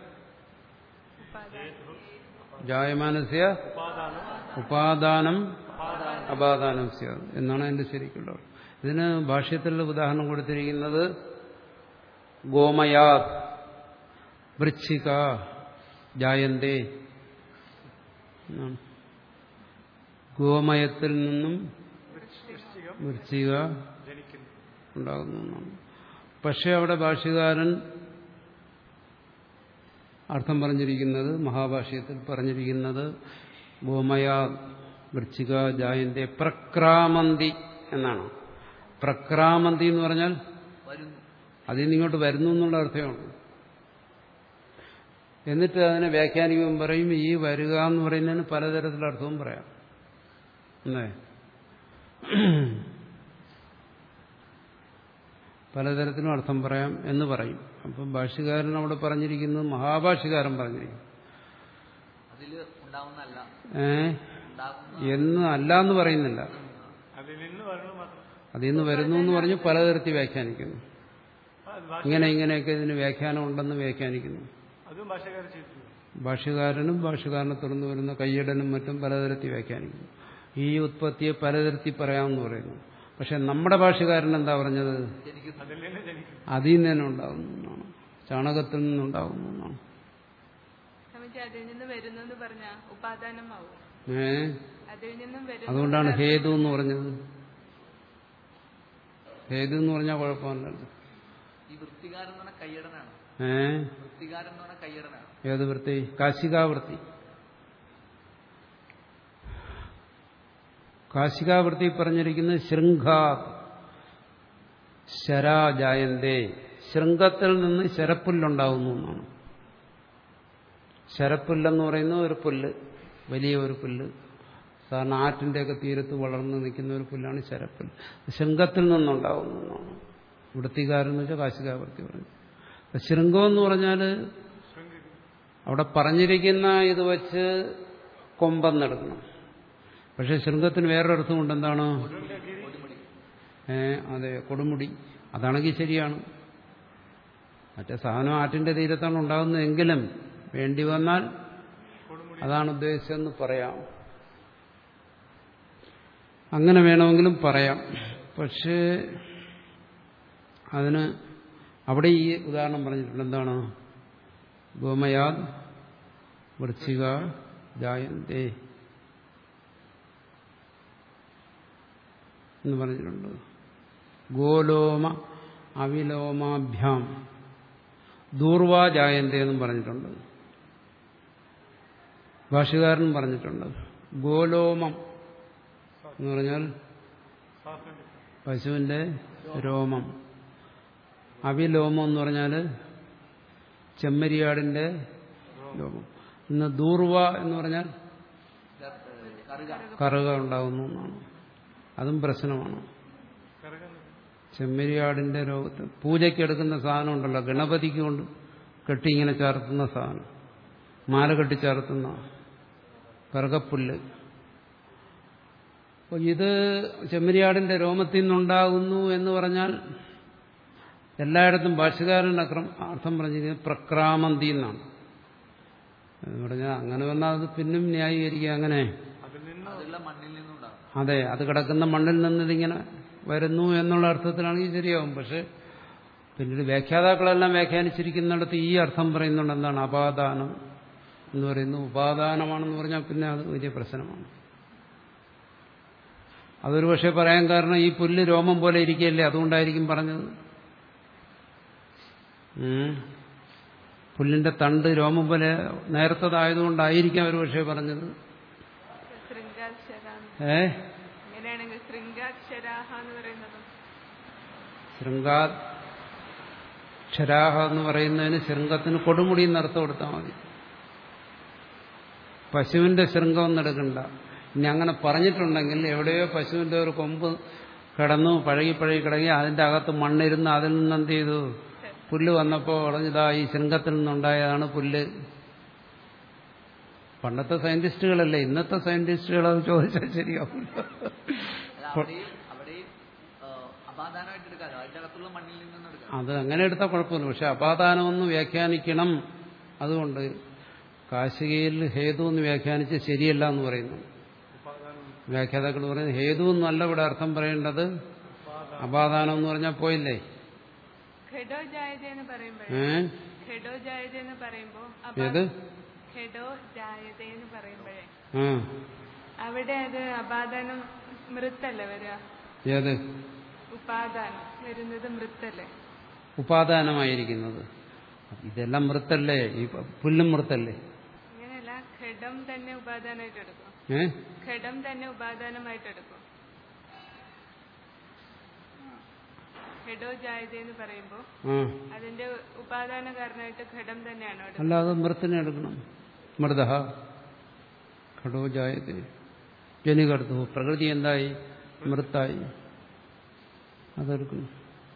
ജായമാനസ്യ ഉപാദാനം ഉപാദാനം അപാദാനം സ്യാത് എന്നാണ് അതിന്റെ ശരിക്കുള്ള അർത്ഥം. ഇതിന് ഭാഷ്യത്തിലുള്ള ഉദാഹരണം കൊടുത്തിരിക്കുന്നത് ഗോമയാത് വൃശ്ചിക ജായന്തേ എന്നാണ് ഗോമയത്തിൽ നിന്നും വൃശ്ചികം വൃശ്ചിക ജനിക്കുന്നു ഉണ്ടാകുന്നു എന്നാണ് പക്ഷെ അവിടെ ഭാഷ്യകാരൻ അർത്ഥം പറഞ്ഞിരിക്കുന്നത് മഹാഭാഷ്യത്തിൽ പറഞ്ഞിരിക്കുന്നത് ഗോമയാ വൃശ്ചിക ജായന്റെ പ്രക്രാമന്തി എന്നാണ് പ്രക്രാമന്തി എന്ന് പറഞ്ഞാൽ വരുന്നു അതിൽ നിന്ന് ഇങ്ങോട്ട് വരുന്നു എന്നുള്ള അർത്ഥമാണ് എന്നിട്ട് അതിനെ വ്യാഖ്യാനിക്കുമ്പോൾ പറയും ഈ വരിക എന്ന് പറയുന്നതിന് പലതരത്തിലുള്ള അർത്ഥവും പറയാം അല്ലേ പലതരത്തിലും അർത്ഥം പറയാം എന്ന് പറയും അപ്പം ഭാഷ്യകാരൻ അവിടെ പറഞ്ഞിരിക്കുന്നത് മഹാഭാഷ്യകാരൻ പറഞ്ഞിരിക്കും അതില് ഉണ്ടാവുന്നല്ല ഏ ഉണ്ടാകുന്ന എന്ന് അല്ല എന്ന് പറയുന്നില്ല അതിൽ നിന്ന് വരണം മാത്രം അതിൽ നിന്ന് വരുന്നു എന്ന് പറഞ്ഞ് പലതരത്തിൽ വ്യാഖ്യാനിക്കുന്നു അത് ഭാഷ ഇങ്ങനെ ഇങ്ങനെയൊക്കെ ഇതിന് വ്യാഖ്യാനം ഉണ്ടെന്ന് വ്യാഖ്യാനിക്കുന്നു അതും ഭാഷകാർ ചെയ്തിട്ടുണ്ട് ഭാഷ്യകാരനും ഭാഷ്യകാരനെ തുടർന്ന് വരുന്ന കയ്യടനും മറ്റും പലതരത്തിൽ വ്യാഖ്യാനിക്കുന്നു ഈ ഉത്പത്തിയെ പലതരത്തിൽ പറയാമെന്ന് പറയുന്നു പക്ഷെ നമ്മുടെ ഭാഷ്യകാരൻ എന്താ പറഞ്ഞത് ജനിക്കുന്നു അതിൽ നിന്ന് ജനിക്കുന്നു അതിൽ നിന്ന് തന്നെ ഉണ്ടാകുന്നു എന്നാണ് ചാണകത്തിൽ നിന്നുണ്ടാകുന്നു എന്നാണ് സ്വാമിജി അതിൽ നിന്ന് വരുന്നു എന്ന് പറഞ്ഞ ഉപാദാനമാവും ഏ അതിൽ നിന്നും വരുന്നു അതുകൊണ്ടാണ് ഹേതു എന്ന് പറഞ്ഞത് ഹേതു എന്ന് പറഞ്ഞാൽ കുഴപ്പമില്ലല്ലോ ഈ വൃത്തികാരൻ എന്ന് പറഞ്ഞ കയ്യടനാണ് ഏ വൃത്തികാരൻ എന്ന് പറഞ്ഞ കയ്യടനാണ് ഏത് വൃത്തി കാശികാവൃത്തി കാശികാവൃത്തി പറഞ്ഞിരിക്കുന്നത് ശൃംഖാ ശരാജായന്തേ ശൃംഗത്തിൽ നിന്ന് ശരപ്പുല്ലുണ്ടാകുന്നു എന്നാണ് ശരപ്പുല്ലെന്ന് പറയുന്നത് ഒരു പുല്ല് വലിയ ഒരു പുല്ല് സാധാരണ ആറ്റിൻ്റെയൊക്കെ തീരത്ത് വളർന്നു നിൽക്കുന്ന ഒരു പുല്ലാണ് ശരപ്പുല്ല് ശൃംഗത്തിൽ നിന്നുണ്ടാകുന്നു എന്നാണ് വൃത്തികാരെന്ന് വെച്ചാൽ കാശികാവൃത്തി പറഞ്ഞു ശൃംഗം എന്ന് പറഞ്ഞാൽ അവിടെ പറഞ്ഞിരിക്കുന്ന ഇത് വച്ച് കൊമ്പെന്നെടുക്കണം പക്ഷെ ശൃംഗത്തിന് വേറൊരർത്ഥമുണ്ട് എന്താണ് ഏ അതെ കൊടുമുടി അതാണെങ്കിൽ ശരിയാണ് മറ്റേ സാധനം ആറ്റിന്റെ തീരത്താണ് ഉണ്ടാകുന്നതെങ്കിലും വേണ്ടി വന്നാൽ അതാണ് ഉദ്ദേശിച്ചതെന്ന് പറയാം അങ്ങനെ വേണമെങ്കിലും പറയാം പക്ഷേ അതിന് അവിടെ ഈ ഉദാഹരണം പറഞ്ഞിട്ടുണ്ട് എന്താണ് ഗോമയാദ് വൃശ്ചിക ജായന്തേ എന്ന് പറഞ്ഞിട്ടുണ്ട് ഗോലോമ അവിലോമാഭ്യാം ദൂർവാ ജായന്തേ എന്നും പറഞ്ഞിട്ടുണ്ട് ഭാഷകാരൻ പറഞ്ഞിട്ടുണ്ട് ഗോലോമം എന്ന് പറഞ്ഞാൽ പശുവിന്റെ രോമം അവിലോമം എന്ന് പറഞ്ഞാൽ ചെമ്മരിയാടിന്റെ ലോമം ഇന്ന് ദൂർവ എന്ന് പറഞ്ഞാൽ കറുക കറുക ഉണ്ടാകുന്നു എന്നാണ് അതും പ്രശ്നമാണ് ചെമ്മരിയാടിന്റെ രോഗത്ത് പൂജയ്ക്ക് എടുക്കുന്ന സാധനം ഉണ്ടല്ലോ ഗണപതിക്ക് കൊണ്ട് കെട്ടി ഇങ്ങനെ ചേർത്തുന്ന സാധനം മാല കെട്ടി ചേർത്തുന്ന കറുകപ്പുല്ല് അപ്പോൾ ഇത് ചെമ്മരിയാടിന്റെ രോമത്തിൽ നിന്നുണ്ടാകുന്നു എന്ന് പറഞ്ഞാൽ എല്ലായിടത്തും ഭാഷകാരൻ അക്രം അർത്ഥം പറഞ്ഞിരിക്കുന്നത് പ്രക്രാമന്തി എന്നാണ് എന്ന് പറഞ്ഞാൽ അങ്ങനെ വന്നാൽ അത് പിന്നും ന്യായീകരിക്കുക അങ്ങനെ അതുള്ള മണ്ണിൽ നിന്നുണ്ടാകും അതെ അത് കിടക്കുന്ന മണ്ണിൽ നിന്ന് ഇതിങ്ങനെ വരുന്നു എന്നുള്ള അർത്ഥത്തിലാണെങ്കിൽ ശരിയാവും പക്ഷെ പിന്നീട് വ്യാഖ്യാതാക്കളെല്ലാം വ്യാഖ്യാനിച്ചിരിക്കുന്നിടത്ത് ഈ അർത്ഥം പറയുന്നുണ്ട് എന്താണ് അപാദാനം എന്ന് പറയുന്നു ഉപാദാനമാണെന്ന് പറഞ്ഞാൽ പിന്നെ അത് വലിയ പ്രശ്നമാണ് അതൊരു പക്ഷേ പറയാൻ കാരണം ഈ പുല്ല് രോമം പോലെ ഇരിക്കുകയല്ലേ അതുകൊണ്ടായിരിക്കും പറഞ്ഞത് ഉം. പുല്ലിന്റെ തണ്ട് രോമം പോലെ നേരത്തതായതുകൊണ്ടായിരിക്കാം ഒരു പക്ഷേ പറഞ്ഞത് ശൃംഗാക്ഷര ഏ അങ്ങനെയാണെങ്കിൽ ശൃംഗാക്ഷരാഹ എന്ന് പറയുന്നത് ശൃംഗാക്ഷരാഹ എന്ന് പറയുന്നതിന് ശൃംഗത്തിന് കൊടുമുടി എന്നർത്ഥം കൊടുത്താൽ മതി പശുവിന്റെ ശൃംഗം എന്നെടുക്കണ്ട ഇനി അങ്ങനെ പറഞ്ഞിട്ടുണ്ടെങ്കിൽ എവിടെയോ പശുവിന്റെ ഒരു കൊമ്പ് കിടന്നു പഴകി പഴകി കിടങ്ങി അതിന്റെ അകത്ത് മണ്ണിരുന്ന് അതിൽ നിന്ന് എന്ത് ചെയ്തു പുല്ല് വന്നപ്പോൾ ഉടഞ്ഞതാ ഈ ശൃംഗത്തിൽ നിന്നുണ്ടായതാണ് പുല്ല് പണ്ടത്തെ സയന്റിസ്റ്റുകളല്ലേ ഇന്നത്തെ സയന്റിസ്റ്റുകൾ അത് ചോദിച്ചാൽ ശരിയാവില്ല അല്ല അവിടെയും അവിടെയും ആ, അപാദാനമായിട്ട് എടുക്കാമല്ലോ അതിന്റെ അകത്തുള്ള മണ്ണിൽ നിന്നും എടുക്കാം അത് അങ്ങനെ എടുത്താൽ കുഴപ്പമില്ല പക്ഷെ അപാദാനമൊന്ന് വ്യാഖ്യാനിക്കണം അതുകൊണ്ട് കാശികയിൽ ഹേതു എന്ന് വ്യാഖ്യാനിച്ച് ശരിയല്ല എന്ന് പറയുന്നു വ്യാഖ്യാതാക്കൾ പറയുന്നത് ഹേതു എന്നല്ല ഇവിടെ അർത്ഥം പറയേണ്ടത് അപാദാനം എന്ന് പറഞ്ഞാൽ പോയില്ലേ ഖെഡോ ജായത എന്ന് പറയുമ്പോഴേ ഏ ഖെഡോ ജായത എന്ന് പറയുമ്പോ ഏത് ഖെഡോ ജായത എന്ന് പറയുമ്പോഴേ ആ അവിടെ അത് അപാദാനം മൃത്തല്ലേ വരിക ഏത് ഉപാദാനം വരുന്നത് മൃത്തല്ലേ ഉപാദാനമായിരിക്കുന്നത് ഇതെല്ലാം മൃത്തല്ലേ ഈ പുല്ലും മൃത്തല്ലേ അങ്ങനെയല്ല ഖഡം തന്നെ ഉപാദാനമായിട്ട് എടുക്കും ഏ ഖഡം തന്നെ ഉപാദാനമായിട്ട് എടുക്കും ഖഡോ ജായത എന്ന് പറയുമ്പോ ആ അതിന്റെ ഉപാദാന കാരണമായിട്ട് ഘടം തന്നെയാണോ എടുക്കുന്നത് അല്ലാതെ മൃത്തിനെ എടുക്കണം മൃത ഘടോ ജായത്തെ ജനികർത്തു പ്രകൃതി എന്തായി മൃത്തായി അതെടുക്കണം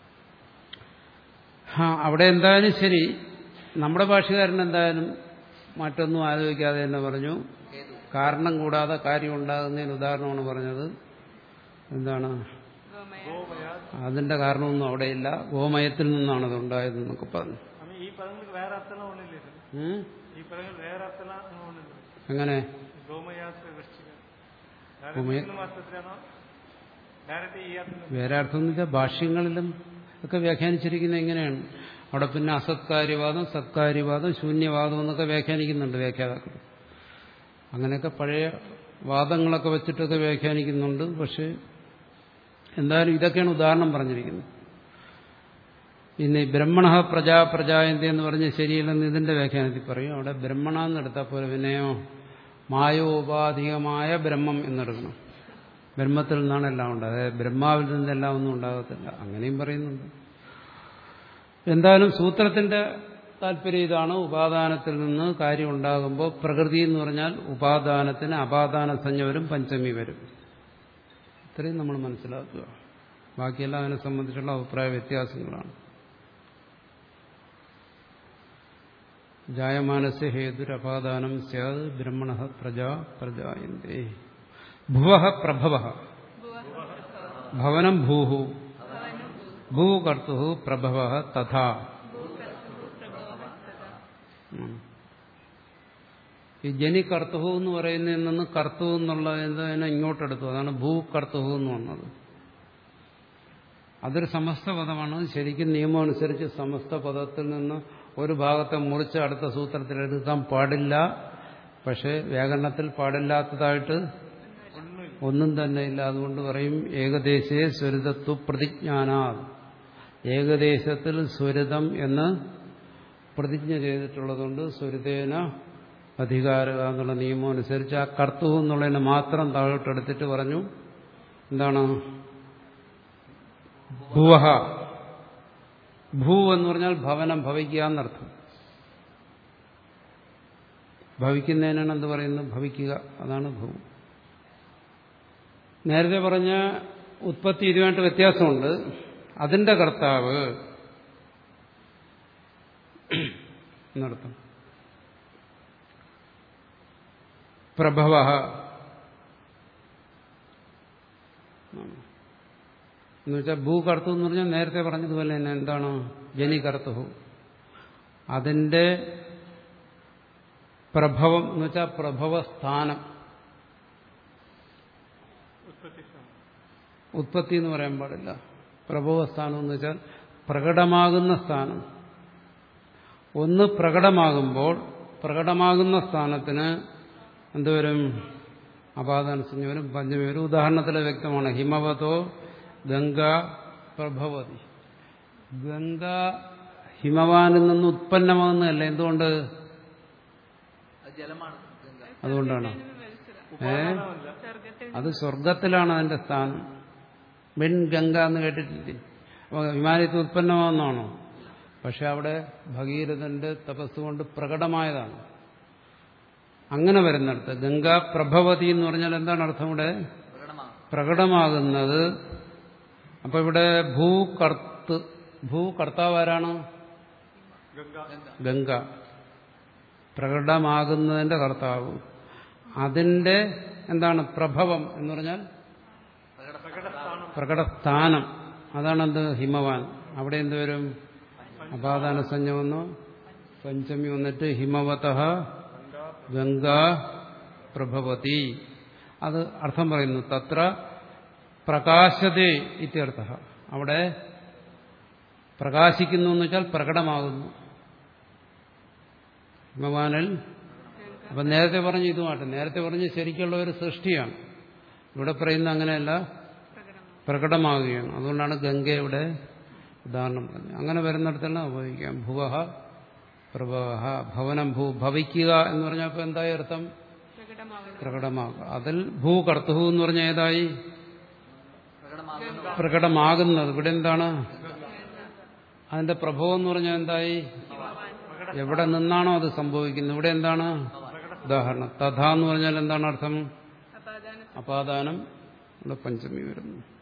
ആ അവിടെ എന്തായാലും ശരി നമ്മുടെ ഭാഷകാരൻ എന്തായാലും മറ്റൊന്നും ആലോചിക്കാതെ തന്നെ പറഞ്ഞു കാരണം കൂടാതെ കാര്യം ഉണ്ടാകുന്നതിന് ഉദാഹരണമാണ് പറഞ്ഞത് എന്താണ് ഗോമയ അതിന്റെ കാരണമൊന്നും അവിടെയില്ല ഗോമയത്തിൽ നിന്നാണ് അത് ഉണ്ടായതെന്നൊക്കെ പറഞ്ഞു ಆಮೇಲೆ ಈ ಪದಗಳಿಗೆ ಬೇರೆ ಅರ್ಥನ ಒಳ್ಳಿಲ್ಲ ಸರ್ ഉം? ಈ ಪದಗಳು ಬೇರೆ ಅರ್ಥನ ಒಳ್ಳಿಲ್ಲ എങ്ങനെ ಗೋಮಯಾಸ ವೃಶ್ಚಿಕ ಗೋಮಯ- ಮಾತ್ರನೋ ഡയറക്റ്റ് ഈ അർത്ഥം വേറെ അർത്ഥം എന്ന് വെച്ചാൽ ഭാഷ്യങ്ങളിലും ഒക്കെ വ്യാഖ്യാനിച്ചിരിക്കുന്നത് എങ്ങനെയാണ് അവിടെ പിന്നെ അസത്കാര്യവാദം സത്കാര്യവാദം ശൂന്യവാദം എന്നൊക്കെ വ്യാഖ്യാനിക്കുന്നുണ്ട് വ്യാഖ്യാതാക്കൾ അങ്ങനെയൊക്കെ പഴയ വാദങ്ങളൊക്കെ വെച്ചിട്ടൊക്കെ വ്യാഖ്യാനിക്കുന്നുണ്ട് പക്ഷെ എന്തായാലും ഇതൊക്കെയാണ് ഉദാഹരണം പറഞ്ഞിരിക്കുന്നത് ഇനി ബ്രഹ്മണ പ്രജാ പ്രജായന്തി എന്ന് പറഞ്ഞ് ശരിയില്ലെന്ന് ഇതിന്റെ വ്യാഖ്യാനത്തിൽ പറയും അവിടെ ബ്രഹ്മണ എന്നെടുത്താൽ പോലെ പിന്നെയോ മായോപാധികമായ ബ്രഹ്മം എന്നെടുക്കണം ബ്രഹ്മത്തിൽ നിന്നാണ് എല്ലാം ഉണ്ടായത് അതായത് ബ്രഹ്മാവിൽ നിന്നെല്ലാം ഒന്നും ഉണ്ടാകത്തില്ല അങ്ങനെയും പറയുന്നുണ്ട് എന്തായാലും സൂത്രത്തിന്റെ താല്പര്യം ഇതാണ് ഉപാദാനത്തിൽ നിന്ന് കാര്യം ഉണ്ടാകുമ്പോൾ പ്രകൃതി എന്ന് പറഞ്ഞാൽ ഉപാദാനത്തിന് അപാദാന സംജ്ഞ വരും പഞ്ചമി വരും ഇത്രയും നമ്മൾ മനസ്സിലാക്കുക ബാക്കിയെല്ലാം അതിനെ സംബന്ധിച്ചുള്ള അഭിപ്രായ വ്യത്യാസങ്ങളാണ് ജായമാനസ്യ ഹേതുരപാദാനം സ്യാത് ബ്രഹ്മണ പ്രജാ പ്രജായന്തേ ഭുവ പ്രഭവ ഭവനം ഭൂഹു ഭൂ കർത്തു പ്രഭവ തഥാ ഉം. ഈ ജനി കർത്തുഹു എന്ന് പറയുന്നതിൽ നിന്ന് കർത്തു എന്നുള്ളതിനെ ഇങ്ങോട്ടെടുത്തു അതാണ് ഭൂ കർത്തുഹു എന്ന് വന്നത് അതൊരു സമസ്ത പദമാണ് ശരിക്കും നിയമം അനുസരിച്ച് സമസ്ത പദത്തിൽ നിന്ന് ഒരു ഭാഗത്തെ മുറിച്ച് അടുത്ത സൂത്രത്തിൽ എടുക്കാൻ പാടില്ല പക്ഷെ വ്യാകരണത്തിൽ പാടില്ലാത്തതായിട്ട് ഒന്നും തന്നെ ഇല്ല അതുകൊണ്ട് പറയും ഏകദേശേ സ്വരിതത്വ പ്രതിജ്ഞാനാ ഏകദേശത്തിൽ സ്വരിതം എന്ന് പ്രതിജ്ഞ ചെയ്തിട്ടുള്ളതുകൊണ്ട് സ്വരിതേന അധികാരക എന്നുള്ള നിയമം അനുസരിച്ച് ആ കർത്തു എന്നുള്ളതിനെ മാത്രം താഴോട്ടെടുത്തിട്ട് പറഞ്ഞു എന്താണ് ഭുവഹ ഭൂ എന്ന് പറഞ്ഞാൽ ഭവനം ഭവിക്കുക എന്നർത്ഥം ഭവിക്കുന്നതിനാണ് എന്ത് പറയുന്നത് ഭവിക്കുക അതാണ് ഭൂ നേരത്തെ പറഞ്ഞ ഉത്പത്തി ഇതുമായിട്ട് വ്യത്യാസമുണ്ട് അതിന്റെ കർത്താവ് എന്നർത്ഥം പ്രഭവ എന്ന് വെച്ചാൽ ഭൂകർത്തു എന്ന് പറഞ്ഞാൽ നേരത്തെ പറഞ്ഞതുപോലെ തന്നെ എന്താണ് ജനി കർത്തുഹു അതിന്റെ പ്രഭവം എന്ന് വെച്ചാൽ പ്രഭവസ്ഥാനം ഉത്പത്തി എന്ന് പറയാൻ പാടില്ല പ്രഭവസ്ഥാനം എന്ന് വെച്ചാൽ പ്രകടമാകുന്ന സ്ഥാനം ഒന്ന് പ്രകടമാകുമ്പോൾ പ്രകടമാകുന്ന സ്ഥാനത്തിന് എന്തുവരും അപാദാനസഞ്ജ വരും പഞ്ചമി വരും ഉദാഹരണത്തിൽ വ്യക്തമാണ് ഹിമവതോ ഗംഗ പ്രഭവതി ഗംഗ ഹിമവാനിൽ നിന്ന് ഉത്പന്നമാകുന്നതല്ല എന്തുകൊണ്ട് അത് ജലമാണ് ഗംഗ അതുകൊണ്ടാണ് ഏ സ്വർഗത്തിൽ അത് സ്വർഗത്തിലാണ് അതിന്റെ സ്ഥാനം വെൺ ഗംഗ എന്ന് കേട്ടിട്ടില്ലേ അപ്പോൾ ഹിമാലയത്തിൽ ഉത്പന്നമാകുന്നതാണോ പക്ഷെ അവിടെ ഭഗീരഥന്റെ തപസ് കൊണ്ട് പ്രകടമായതാണ് അങ്ങനെ വരുന്നിടത്ത് ഗംഗ പ്രഭവതി എന്ന് പറഞ്ഞാൽ എന്താണ് അർത്ഥം ഇവിടെ പ്രകടമാകും പ്രകടമാകുന്നത് അപ്പൊ ഇവിടെ ഭൂകർത്ത് ഭൂകർത്താവ് ആരാണ് ഗംഗ പ്രകടമാകുന്നതിന്റെ കർത്താവ് അതിന്റെ എന്താണ് പ്രഭവം എന്ന് പറഞ്ഞാൽ പ്രകടസ്ഥാനം അതാണെന്ത് ഹിമവാൻ അവിടെ എന്ത് വരും അപാദാന സഞ്ജ വന്നു പഞ്ചമി വന്നിട്ട് ഹിമവത ഗംഗാ പ്രഭവതി അത് അർത്ഥം പറയുന്നു തത്ര പ്രകാശതേ ഇത്യർത്ഥ അവിടെ പ്രകാശിക്കുന്നു എന്ന് വെച്ചാൽ പ്രകടമാകുന്നു ഹിമവാനിൽ അപ്പൊ നേരത്തെ പറഞ്ഞു ഇതുമായിട്ട് നേരത്തെ പറഞ്ഞ് ശരിക്കുള്ള ഒരു സൃഷ്ടിയാണ് ഇവിടെ പറയുന്ന അങ്ങനെയല്ല പ്രകടമാകുകയാണ് അതുകൊണ്ടാണ് ഗംഗയുടെ ഉദാഹരണം പറഞ്ഞത് അങ്ങനെ വരുന്നിടത്തെല്ലാം ഉപയോഗിക്കാം ഭുവഹ പ്രഭവഹ ഭവനം ഭൂ ഭവിക്കുക എന്ന് പറഞ്ഞാൽ ഇപ്പൊ എന്തായി അർത്ഥം പ്രകടമാകുന്നു പ്രകടമാകുക അതിൽ ഭൂ കർത്തുഹു എന്ന് പറഞ്ഞ ഏതായി പ്രകടമാകുന്നു പ്രകടമാകുന്നത് ഇവിടെ എന്താണ് അതിന്റെ പ്രഭവം എന്ന് പറഞ്ഞാൽ എന്തായി എവിടെ നിന്നാണോ അത് സംഭവിക്കുന്നത് ഇവിടെ എന്താണ് ഉദാഹരണം തഥ എന്ന് പറഞ്ഞാൽ എന്താണ് അർത്ഥം അപാദാന അപാദാനം ഇവിടെ പഞ്ചമി വരുന്നു